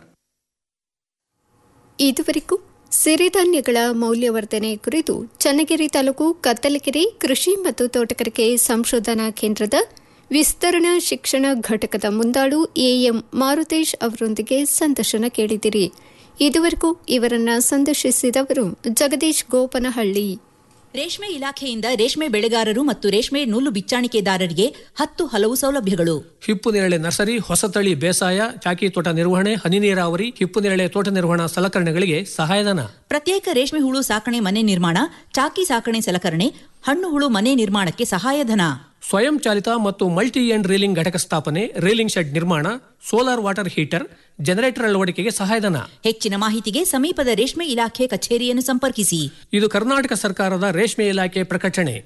ಇದುವರೆಗೂ ಸಿರಿಧಾನ್ಯಗಳ ಮೌಲ್ಯವರ್ಧನೆ ಕುರಿತು ಚನ್ನಗಿರಿ ತಾಲೂಕು ಕತ್ತಲಕೆರೆ ಕೃಷಿ ಮತ್ತು ತೋಟಗಾರಿಕೆ ಸಂಶೋಧನಾ ಕೇಂದ್ರದ ವಿಸ್ತರಣಾ ಶಿಕ್ಷಣ ಘಟಕದ ಮುಂದಾಳು ಎಎಂ ಮಾರುತೇಶ್ ಅವರೊಂದಿಗೆ ಸಂದರ್ಶನ ಕೇಳಿದಿರಿ ಇದುವರೆಗೂ ಇವರನ್ನ ಸಂದರ್ಶಿಸಿದವರು ಜಗದೀಶ್ ಗೋಪನಹಳ್ಳಿ ರೇಷ್ಮೆ ಇಲಾಖೆಯಿಂದ ರೇಷ್ಮೆ ಬೆಳೆಗಾರರು ಮತ್ತು ರೇಷ್ಮೆ ನೂಲು ಬಿಚ್ಚಾಣಿಕೆದಾರರಿಗೆ ಹತ್ತು ಹಲವು ಸೌಲಭ್ಯಗಳು ಹಿಪ್ಪು ನೇರಳೆ ನರ್ಸರಿ ಹೊಸತಳಿ ಬೇಸಾಯ ಚಾಕಿ ತೋಟ ನಿರ್ವಹಣೆ ಹನಿ ನೀರಾವರಿ ಹಿಪ್ಪು ನೇರಳೆ ತೋಟ ನಿರ್ವಹಣಾ ಸಲಕರಣೆಗಳಿಗೆ ಸಹಾಯಧನ ಪ್ರತ್ಯೇಕ ರೇಷ್ಮೆ ಹುಳು ಸಾಕಣೆ ಮನೆ ನಿರ್ಮಾಣ ಚಾಕಿ ಸಾಕಣೆ ಸಲಕರಣೆ ಹಣ್ಣು ಹುಳು ಮನೆ ನಿರ್ಮಾಣಕ್ಕೆ ಸಹಾಯಧನ ಸ್ವಯಂ ಚಾಲಿತ ಮತ್ತು ಮಲ್ಟಿ ಎಂಡ್ ರೀಲಿಂಗ್ ಘಟಕ ಸ್ಥಾಪನೆ ರೀಲಿಂಗ್ ಶೆಡ್ ನಿರ್ಮಾಣ ಸೋಲಾರ್ ವಾಟರ್ ಹೀಟರ್ ಜನರೇಟರ್ ಅಳವಡಿಕೆಗೆ ಸಹಾಯಧನ ಹೆಚ್ಚಿನ ಮಾಹಿತಿಗೆ ಸಮೀಪದ ರೇಷ್ಮೆ ಇಲಾಖೆ ಕಚೇರಿಯನ್ನು ಸಂಪರ್ಕಿಸಿ ಇದು ಕರ್ನಾಟಕ ಸರ್ಕಾರದ ರೇಷ್ಮೆ ಇಲಾಖೆ ಪ್ರಕಟಣೆ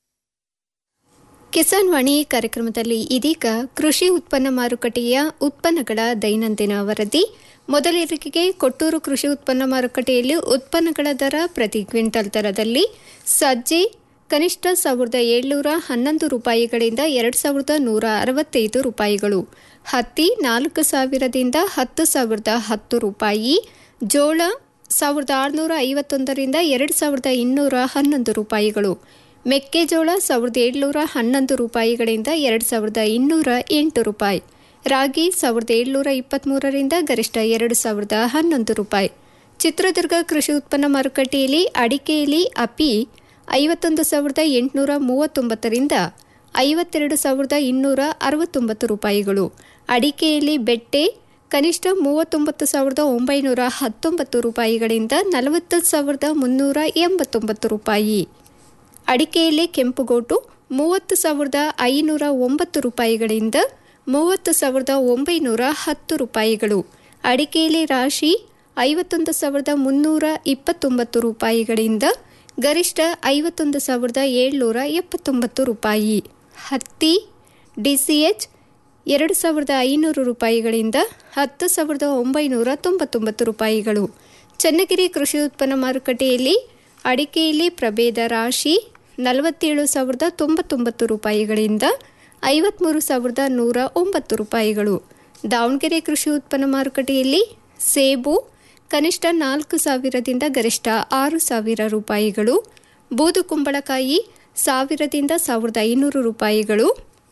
ಕಿಸಾನ್ ವಾಣಿ ಕಾರ್ಯಕ್ರಮದಲ್ಲಿ ಇದೀಗ ಕೃಷಿ ಉತ್ಪನ್ನ ಮಾರುಕಟ್ಟೆಯ ಉತ್ಪನ್ನಗಳ ದೈನಂದಿನ ವರದಿ ಮೊದಲಿಗೆ ಕೊಟ್ಟೂರು ಕೃಷಿ ಉತ್ಪನ್ನ ಮಾರುಕಟ್ಟೆಯಲ್ಲಿ ಉತ್ಪನ್ನಗಳ ದರ ಪ್ರತಿ ಕ್ವಿಂಟಲ್ ದರದಲ್ಲಿ ಸಜ್ಜೆ ಕನಿಷ್ಠ ಸಾವಿರದ ಏಳ್ನೂರ ಹನ್ನೊಂದು ರೂಪಾಯಿಗಳಿಂದ ಎರಡು ಸಾವಿರದ ನೂರ ಅರವತ್ತೈದು ರೂಪಾಯಿಗಳು ಹತ್ತಿ ನಾಲ್ಕು ಸಾವಿರದಿಂದ ಹತ್ತು ಸಾವಿರದ ಹತ್ತು ರೂಪಾಯಿ ಜೋಳ ಸಾವಿರದ ಆರುನೂರ ಐವತ್ತೊಂದರಿಂದ ಎರಡು ಸಾವಿರದ ಇನ್ನೂರ ಹನ್ನೊಂದು ರೂಪಾಯಿಗಳು ಮೆಕ್ಕೆಜೋಳ ಸಾವಿರದ ಏಳ್ನೂರ ಹನ್ನೊಂದು ರೂಪಾಯಿಗಳಿಂದ ಎರಡು ಸಾವಿರದ ಇನ್ನೂರ ಎಂಟು ರೂಪಾಯಿ ರಾಗಿ ಸಾವಿರದ ಏಳ್ನೂರ ಇಪ್ಪತ್ತ್ಮೂರರಿಂದ ಗರಿಷ್ಠ ಎರಡು ಸಾವಿರದ ಹನ್ನೊಂದು ರೂಪಾಯಿ ಚಿತ್ರದುರ್ಗ ಕೃಷಿ ಉತ್ಪನ್ನ ಮಾರುಕಟ್ಟೆಯಲ್ಲಿ ಅಡಿಕೆಯಲ್ಲಿ ಅಪಿ ಐವತ್ತೊಂದು ಸಾವಿರದ ಎಂಟುನೂರ ಮೂವತ್ತೊಂಬತ್ತರಿಂದ ಐವತ್ತೆರಡು ಸಾವಿರದ ಇನ್ನೂರ ಅರವತ್ತೊಂಬತ್ತು ರೂಪಾಯಿಗಳು ಅಡಿಕೆಯಲ್ಲಿ ಬೆಟ್ಟೆ ಕನಿಷ್ಠ ಮೂವತ್ತೊಂಬತ್ತು ಸಾವಿರದ ಒಂಬೈನೂರ ಹತ್ತೊಂಬತ್ತು ರೂಪಾಯಿಗಳಿಂದ ನಲವತ್ತು ಸಾವಿರದ ಮುನ್ನೂರ ಎಂಬತ್ತೊಂಬತ್ತು ರೂಪಾಯಿ ಅಡಿಕೆಯಲ್ಲಿ ಕೆಂಪುಗೋಟು ಮೂವತ್ತು ಸಾವಿರದ ಐನೂರ ಒಂಬತ್ತು ರೂಪಾಯಿಗಳಿಂದ ಮೂವತ್ತು ಸಾವಿರದ ಒಂಬೈನೂರ ಹತ್ತು ರೂಪಾಯಿಗಳು ಅಡಿಕೆಯಲ್ಲಿ ರಾಶಿ ಐವತ್ತೊಂದು ಸಾವಿರದ ಮುನ್ನೂರ ಇಪ್ಪತ್ತೊಂಬತ್ತು ರೂಪಾಯಿಗಳಿಂದ ಗರಿಷ್ಠ ಐವತ್ತೊಂದು ಸಾವಿರದ ಏಳ್ನೂರ ಎಪ್ಪತ್ತೊಂಬತ್ತು ರೂಪಾಯಿ ಹತ್ತಿ ಡಿಸಿಎಚ್ ಎರಡು ಸಾವಿರದ ಐನೂರು ರೂಪಾಯಿಗಳಿಂದ ಹತ್ತು ಸಾವಿರದ ಒಂಬೈನೂರ ತೊಂಬತ್ತೊಂಬತ್ತು ರೂಪಾಯಿಗಳು ಚನ್ನಗಿರಿ ಕೃಷಿ ಉತ್ಪನ್ನ ಮಾರುಕಟ್ಟೆಯಲ್ಲಿ ಅಡಿಕೆಯಲ್ಲಿ ಪ್ರಭೇದ ರಾಶಿ ನಲವತ್ತೇಳು ಸಾವಿರದ ತೊಂಬತ್ತೊಂಬತ್ತು ರೂಪಾಯಿಗಳಿಂದ ಐವತ್ತ್ಮೂರು ಸಾವಿರದ ನೂರ ಒಂಬತ್ತು ರೂಪಾಯಿಗಳು ದಾವಣಗೆರೆ ಕೃಷಿ ಉತ್ಪನ್ನ ಮಾರುಕಟ್ಟೆಯಲ್ಲಿ ಸೇಬು ಕನಿಷ್ಠ ನಾಲ್ಕು ಸಾವಿರದಿಂದ ಗರಿಷ್ಠ ಆರು ಸಾವಿರ ರೂಪಾಯಿಗಳು ಬೂದು ಕುಂಬಳಕಾಯಿ ಸಾವಿರದಿಂದ ಸಾವಿರದ ಐನೂರು ರೂಪಾಯಿಗಳು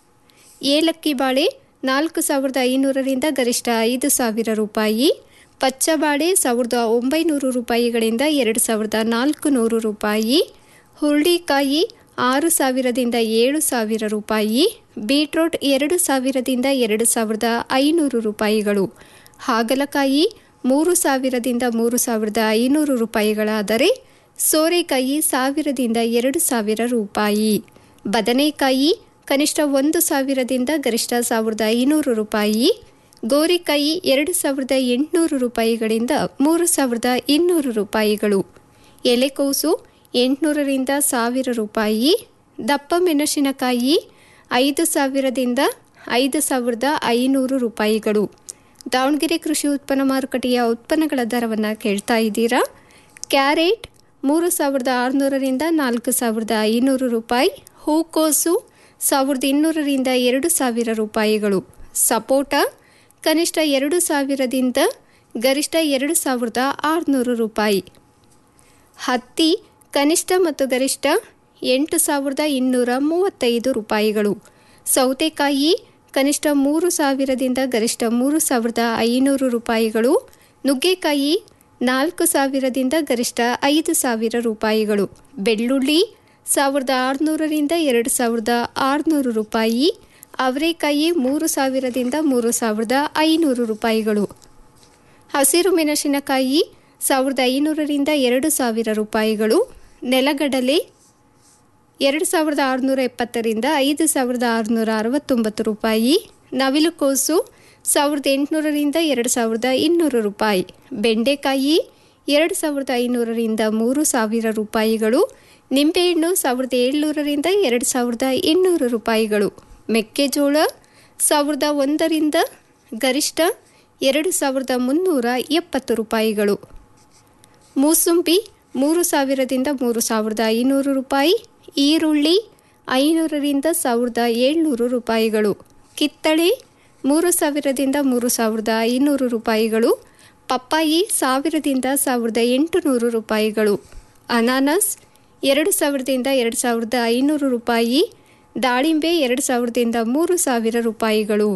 ಏಲಕ್ಕಿ ಬಾಳೆ ನಾಲ್ಕು ಸಾವಿರದ ಐನೂರರಿಂದ ಗರಿಷ್ಠ ಐದು ಸಾವಿರ ರೂಪಾಯಿ ಪಚ್ಚಬಾಳೆ ಸಾವಿರದ ಒಂಬೈನೂರು ರೂಪಾಯಿಗಳಿಂದ ಎರಡು ಸಾವಿರದ ನಾಲ್ಕು ನೂರು ರೂಪಾಯಿ ಹುರುಳಿಕಾಯಿ ಆರು ಸಾವಿರದಿಂದ ಏಳು ಸಾವಿರ ರೂಪಾಯಿ ಬೀಟ್ರೋಟ್ ಎರಡು ಸಾವಿರದಿಂದ ಎರಡು ಸಾವಿರದ ಐನೂರು ರೂಪಾಯಿಗಳು ಹಾಗಲಕಾಯಿ ಮೂರು ಸಾವಿರದಿಂದ ಮೂರು ಸಾವಿರದ ಐನೂರು ರೂಪಾಯಿಗಳಾದರೆ ಸೋರೆಕಾಯಿ ಸಾವಿರದಿಂದ ಎರಡು ಸಾವಿರ ರೂಪಾಯಿ ಬದನೆಕಾಯಿ ಕನಿಷ್ಠ ಒಂದು ಸಾವಿರದಿಂದ ಗರಿಷ್ಠ ಸಾವಿರದ ಐನೂರು ರೂಪಾಯಿ ಗೋರಿಕಾಯಿ ಎರಡು ಸಾವಿರದ ಎಂಟುನೂರು ರೂಪಾಯಿಗಳಿಂದ ಮೂರು ಸಾವಿರದ ಇನ್ನೂರು ರೂಪಾಯಿಗಳು ಎಲೆಕೋಸು ಎಂಟುನೂರರಿಂದ ಸಾವಿರ ರೂಪಾಯಿ ದಪ್ಪ ಮೆಣಸಿನಕಾಯಿ ಐದು ಸಾವಿರದಿಂದ ಐದು ಸಾವಿರದ ಐನೂರು ರೂಪಾಯಿಗಳು ದಾವಣಗೆರೆ ಕೃಷಿ ಉತ್ಪನ್ನ ಮಾರುಕಟ್ಟೆಯ ಉತ್ಪನ್ನಗಳ ದರವನ್ನು ಕೇಳ್ತಾ ಇದ್ದೀರಾ ಕ್ಯಾರೆಟ್ ಮೂರು ಸಾವಿರದ ಆರುನೂರರಿಂದ ನಾಲ್ಕು ಸಾವಿರದ ಐನೂರು ರೂಪಾಯಿ ಹೂಕೋಸು ಸಾವಿರದ ಇನ್ನೂರರಿಂದ ಎರಡು ಸಾವಿರ ರೂಪಾಯಿಗಳು ಸಪೋಟ ಕನಿಷ್ಠ ಎರಡು ಸಾವಿರದಿಂದ ಗರಿಷ್ಠ ಎರಡು ಸಾವಿರದ ಆರುನೂರು ರೂಪಾಯಿ ಹತ್ತಿ ಕನಿಷ್ಠ ಮತ್ತು ಗರಿಷ್ಠ ಎಂಟು ಸಾವಿರದ ಇನ್ನೂರ ಮೂವತ್ತೈದು ರೂಪಾಯಿಗಳು ಸೌತೆಕಾಯಿ ಕನಿಷ್ಠ ಮೂರು ಸಾವಿರದಿಂದ ಗರಿಷ್ಠ ಮೂರು ಸಾವಿರದ ಐನೂರು ರೂಪಾಯಿಗಳು ನುಗ್ಗೆಕಾಯಿ ನಾಲ್ಕು ಸಾವಿರದಿಂದ ಗರಿಷ್ಠ ಐದು ಸಾವಿರ ರೂಪಾಯಿಗಳು ಬೆಳ್ಳುಳ್ಳಿ ಸಾವಿರದ ಆರುನೂರರಿಂದ ಎರಡು ಸಾವಿರದ ಆರುನೂರು ರೂಪಾಯಿ ಅವರೆಕಾಯಿ ಮೂರು ಸಾವಿರದಿಂದ ಮೂರು ಸಾವಿರದ ಐನೂರು ರೂಪಾಯಿಗಳು ಹಸಿರು ಮೆಣಸಿನಕಾಯಿ ಸಾವಿರದ ಐನೂರರಿಂದ ಎರಡು ಸಾವಿರ ರೂಪಾಯಿಗಳು ನೆಲಗಡಲೆ ಎರಡು ಸಾವಿರದ ಆರುನೂರ ಎಪ್ಪತ್ತರಿಂದ ಐದು ಸಾವಿರದ ಆರುನೂರ ಅರವತ್ತೊಂಬತ್ತು ರೂಪಾಯಿ ನವಿಲುಕೋಸು ಸಾವಿರದ ಎಂಟುನೂರರಿಂದ ಎರಡು ಸಾವಿರದ ಇನ್ನೂರು ರೂಪಾಯಿ ಬೆಂಡೆಕಾಯಿ ಎರಡು ಸಾವಿರದ ಐನೂರರಿಂದ ಮೂರು ಸಾವಿರ ರೂಪಾಯಿಗಳು ನಿಂಬೆಹಣ್ಣು ಸಾವಿರದ ಏಳ್ನೂರರಿಂದ ಎರಡು ಸಾವಿರದ ಇನ್ನೂರು ರೂಪಾಯಿಗಳು ಮೆಕ್ಕೆಜೋಳ ಸಾವಿರದ ಒಂದರಿಂದ ಗರಿಷ್ಠ ಎರಡು ಸಾವಿರದ ಮುನ್ನೂರ ಎಪ್ಪತ್ತು ರೂಪಾಯಿಗಳು ಮೂಸುಂಬಿ ಮೂರು ಸಾವಿರದಿಂದ ಮೂರು ಸಾವಿರದ ಐನೂರು ರೂಪಾಯಿ ಈರುಳ್ಳಿ ಐನೂರರಿಂದ ಸಾವಿರದ ಏಳ್ನೂರು ರೂಪಾಯಿಗಳು ಕಿತ್ತಳೆ ಮೂರು ಸಾವಿರದಿಂದ ಮೂರು ಸಾವಿರದ ಐನೂರು ರೂಪಾಯಿಗಳು ಪಪ್ಪಾಯಿ ಸಾವಿರದಿಂದ ಸಾವಿರದ ಎಂಟುನೂರು ರೂಪಾಯಿಗಳು ಅನಾನಸ್ ಎರಡು ಸಾವಿರದಿಂದ ಎರಡು ಸಾವಿರದ ಐನೂರು ರೂಪಾಯಿ ದಾಳಿಂಬೆ ಎರಡು ಸಾವಿರದಿಂದ ಮೂರು ಸಾವಿರ ರೂಪಾಯಿಗಳು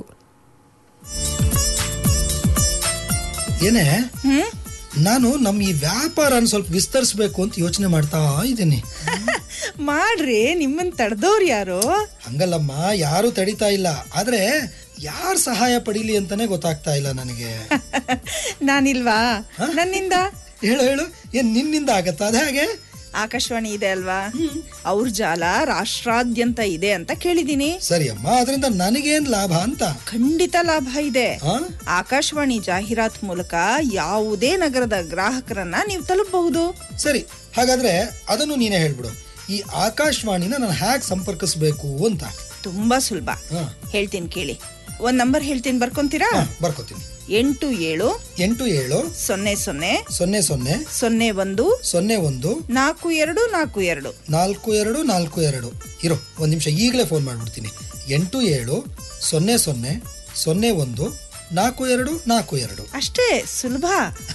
ಏನೇ ನಾನು ನಮ್ಮ ಈ ವ್ಯಾಪಾರನ ಸ್ವಲ್ಪ ವಿಸ್ತರಿಸ್ಬೇಕು ಅಂತ ಯೋಚನೆ ಮಾಡ್ತಾ ಇದ್ದೀನಿ ಮಾಡ್ರಿ ನಿಮ್ಮನ್ ತಡೆದವ್ರು ಯಾರು ಹಂಗಲ್ಲಮ್ಮ ಯಾರು ತಡಿತಾ ಇಲ್ಲ ಆದ್ರೆ ಯಾರ್ ಸಹಾಯ ಪಡೀಲಿ ಅಂತಾನೆ ಗೊತ್ತಾಗ್ತಾ ಇಲ್ಲ ನನಗೆ ನಾನಿಲ್ವಾ ನನ್ನಿಂದ ಹೇಳು ಹೇಳು ಏನ್ ನಿನ್ನಿಂದ ಆಗತ್ತಾ ಅದೇ ಹಾಗೆ ಆಕಾಶವಾಣಿ ಇದೆ ಅಲ್ವಾ ಅವ್ರ ಜಾಲ ರಾಷ್ಟ್ರಾದ್ಯಂತ ಇದೆ ಅಂತ ಕೇಳಿದೀನಿ ಸರಿ ಅಮ್ಮ ಅದರಿಂದ ನನಗೇನ್ ಲಾಭ ಅಂತ ಖಂಡಿತ ಲಾಭ ಇದೆ ಆಕಾಶವಾಣಿ ಜಾಹೀರಾತ್ ಮೂಲಕ ಯಾವುದೇ ನಗರದ ಗ್ರಾಹಕರನ್ನ ನೀವು ತಲುಪಬಹುದು ಸರಿ ಹಾಗಾದ್ರೆ ಅದನ್ನು ನೀನೇ ಹೇಳ್ಬಿಡು ಈ ಆಕಾಶವಾಣಿನ ನಾನು ಹ್ಯಾಕ್ ಸಂಪರ್ಕಿಸ್ಬೇಕು ಅಂತ ತುಂಬಾ ಸುಲಭ ಹೇಳ್ತೀನಿ ಕೇಳಿ ಒಂದ್ ನಂಬರ್ ಹೇಳ್ತೀನಿ ಬರ್ಕೊಂತೀರಾ ಬರ್ಕೋತೀನಿ ಎಂಟು ಏಳು ಎಂಟು ಏಳು ಸೊನ್ನೆ ಸೊನ್ನೆ ಸೊನ್ನೆ ಸೊನ್ನೆ ಸೊನ್ನೆ ಒಂದು ಸೊನ್ನೆ ಒಂದು ನಾಲ್ಕು ಎರಡು ನಾಲ್ಕು ಎರಡು ನಾಲ್ಕು ಎರಡು ನಾಲ್ಕು ಎರಡು ಇರೋ ಒಂದ್ ನಿಮಿಷ ಈಗಲೇ ಫೋನ್ ಮಾಡ್ಬಿಡ್ತೀನಿ ಎಂಟು ಏಳು ಸೊನ್ನೆ ಸೊನ್ನೆ ಸೊನ್ನೆ ಒಂದು ನಾಲ್ಕು ಎರಡು ನಾಲ್ಕು ಎರಡು ಅಷ್ಟೇ ಸುಲಭ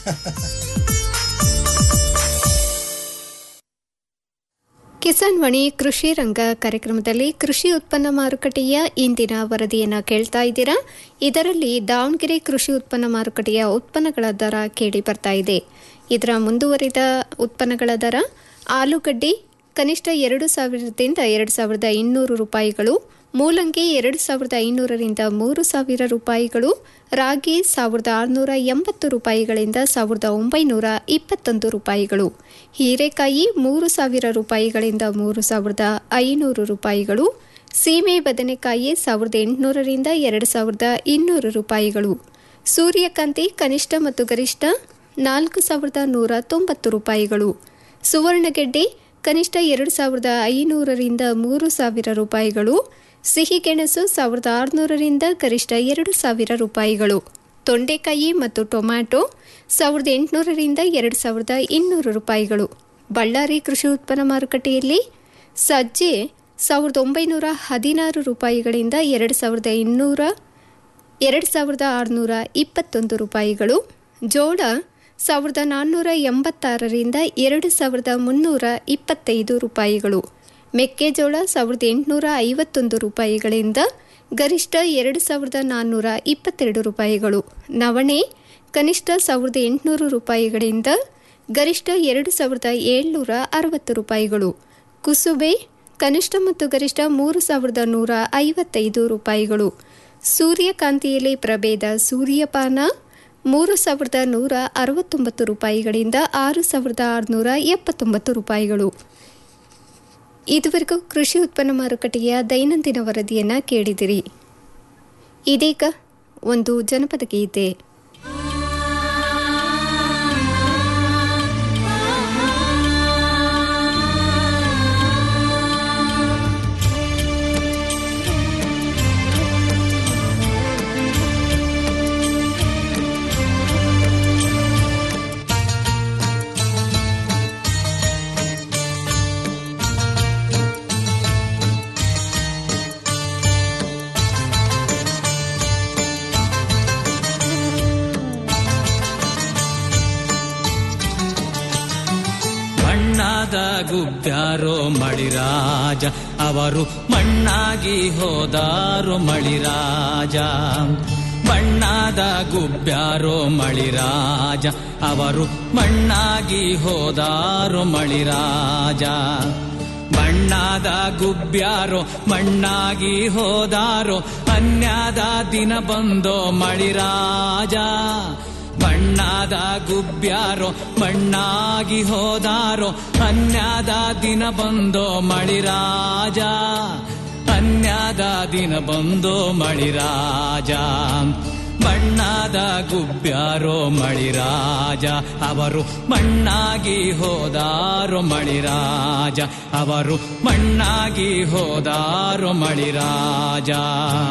ಕಿಸಾನ್ ವಾಣಿ ಕೃಷಿ ರಂಗ ಕಾರ್ಯಕ್ರಮದಲ್ಲಿ ಕೃಷಿ ಉತ್ಪನ್ನ ಮಾರುಕಟ್ಟೆಯ ಇಂದಿನ ವರದಿಯನ್ನು ಕೇಳ್ತಾ ಇದ್ದೀರಾ ಇದರಲ್ಲಿ ದಾವಣಗೆರೆ ಕೃಷಿ ಉತ್ಪನ್ನ ಮಾರುಕಟ್ಟೆಯ ಉತ್ಪನ್ನಗಳ ದರ ಕೇಳಿ ಬರ್ತಾ ಇದೆ ಇದರ ಮುಂದುವರಿದ ಉತ್ಪನ್ನಗಳ ದರ ಆಲೂಗಡ್ಡೆ ಕನಿಷ್ಠ ಎರಡು ಸಾವಿರದಿಂದ ಎರಡು ಸಾವಿರದ ಇನ್ನೂರು ರೂಪಾಯಿಗಳು ಮೂಲಂಗಿ ಎರಡು ಸಾವಿರದ ಐನೂರರಿಂದ ಮೂರು ಸಾವಿರ ರೂಪಾಯಿಗಳು ರಾಗಿ ಸಾವಿರದ ಆರುನೂರ ಎಂಬತ್ತು ರೂಪಾಯಿಗಳಿಂದ ಸಾವಿರದ ಒಂಬೈನೂರ ಇಪ್ಪತ್ತೊಂದು ರೂಪಾಯಿಗಳು ಹೀರೆಕಾಯಿ ಮೂರು ಸಾವಿರ ರೂಪಾಯಿಗಳಿಂದ ಮೂರು ಸಾವಿರದ ಐನೂರು ರೂಪಾಯಿಗಳು ಸೀಮೆ ಬದನೆಕಾಯಿ ಸಾವಿರದ ಎಂಟುನೂರರಿಂದ ಎರಡು ಸಾವಿರದ ಇನ್ನೂರು ರೂಪಾಯಿಗಳು ಸೂರ್ಯಕಾಂತಿ ಕನಿಷ್ಠ ಮತ್ತು ಗರಿಷ್ಠ ನಾಲ್ಕು ಸಾವಿರದ ನೂರ ತೊಂಬತ್ತು ರೂಪಾಯಿಗಳು ಸುವರ್ಣಗೆಡ್ಡೆ ಕನಿಷ್ಠ ಎರಡು ಸಾವಿರದ ಐನೂರರಿಂದ ಮೂರು ಸಾವಿರ ರೂಪಾಯಿಗಳು ಸಿಹಿಗೆಣಸು ಸಾವಿರದ ಆರುನೂರರಿಂದ ಗರಿಷ್ಠ ಎರಡು ಸಾವಿರ ರೂಪಾಯಿಗಳು ತೊಂಡೆಕಾಯಿ ಮತ್ತು ಟೊಮ್ಯಾಟೊ ಸಾವಿರದ ಎಂಟುನೂರರಿಂದ ಎರಡು ಸಾವಿರದ ಇನ್ನೂರು ರೂಪಾಯಿಗಳು ಬಳ್ಳಾರಿ ಕೃಷಿ ಉತ್ಪನ್ನ ಮಾರುಕಟ್ಟೆಯಲ್ಲಿ ಸಜ್ಜೆ ಸಾವಿರದ ಒಂಬೈನೂರ ಹದಿನಾರು ರೂಪಾಯಿಗಳಿಂದ ಎರಡು ಸಾವಿರದ ಇನ್ನೂರ ಎರಡು ಸಾವಿರದ ಆರುನೂರ ಇಪ್ಪತ್ತೊಂದು ರೂಪಾಯಿಗಳು ಜೋಳ ಸಾವಿರದ ನಾನ್ನೂರ ಎಂಬತ್ತಾರರಿಂದ ಎರಡು ಸಾವಿರದ ಮುನ್ನೂರ ಇಪ್ಪತ್ತೈದು ರೂಪಾಯಿಗಳು ಮೆಕ್ಕೆಜೋಳ ಸಾವಿರದ ಎಂಟುನೂರ ಐವತ್ತೊಂದು ರೂಪಾಯಿಗಳಿಂದ ಗರಿಷ್ಠ ಎರಡು ಸಾವಿರದ ನಾನ್ನೂರ ಇಪ್ಪತ್ತೆರಡು ರೂಪಾಯಿಗಳು ನವಣೆ ಕನಿಷ್ಠ ಸಾವಿರದ ಎಂಟುನೂರು ರೂಪಾಯಿಗಳಿಂದ ಗರಿಷ್ಠ ಎರಡು ಸಾವಿರದ ಏಳ್ನೂರ ಅರವತ್ತು ರೂಪಾಯಿಗಳು ಕುಸುಬೆ ಕನಿಷ್ಠ ಮತ್ತು ಗರಿಷ್ಠ ಮೂರು ಸಾವಿರದ ನೂರ ಐವತ್ತೈದು ರೂಪಾಯಿಗಳು ಸೂರ್ಯಕಾಂತಿಯಲ್ಲಿ ಪ್ರಭೇದ ಸೂರ್ಯಪಾನ ಮೂರು ಸಾವಿರದ ನೂರ ಅರವತ್ತೊಂಬತ್ತು ರೂಪಾಯಿಗಳಿಂದ ಆರು ಸಾವಿರದ ಆರುನೂರ ಎಪ್ಪತ್ತೊಂಬತ್ತು ರೂಪಾಯಿಗಳು ಇದುವರೆಗೂ ಕೃಷಿ ಉತ್ಪನ್ನ ಮಾರುಕಟ್ಟೆಯ ದೈನಂದಿನ ವರದಿಯನ್ನು ಕೇಳಿದಿರಿ ಇದೀಗ ಒಂದು ಜನಪದ ಗೀತೆ ಮಣ್ಣಾದ ಗುಬ್ಬ್ಯಾರೋ ಮಳಿರಾಜ ಅವರು ಮಣ್ಣಾಗಿ ಹೋದಾರೋ ಮಳಿರಾಜ ಬಣ್ಣಾದ ಗುಬ್ಬ್ಯಾರೋ ಮಳಿರಾಜ ಅವರು ಮಣ್ಣಾಗಿ ಹೋದಾರೋ ಮಳಿರಾಜ ಬಣ್ಣಾದ ಗುಬ್ಬ್ಯಾರೋ ಮಣ್ಣಾಗಿ ಹೋದಾರೋ ಅನ್ಯಾದ ದಿನ ಬಂದೋ ಮಳಿರಾಜ ಬಣ್ಣಾದ ಗುಬ್ಬ್ಯಾರೋ ಮಣ್ಣಾಗಿ ಹೋದಾರೋ ಅನ್ಯಾದ ದಿನ ಬಂದೋ ಮಳಿರಾಜ ಅನ್ಯಾದ ದಿನ ಬಂದೋ ಮಳಿರಾಜ ಬಣ್ಣಾದ ಗುಬ್ಬ್ಯಾರೋ ಮಳಿರಾಜ ಅವರು ಮಣ್ಣಾಗಿ ಹೋದಾರೋ ಮಳಿರಾಜ ಅವರು ಮಣ್ಣಾಗಿ ಹೋದಾರೋ ಮಳಿರಾಜ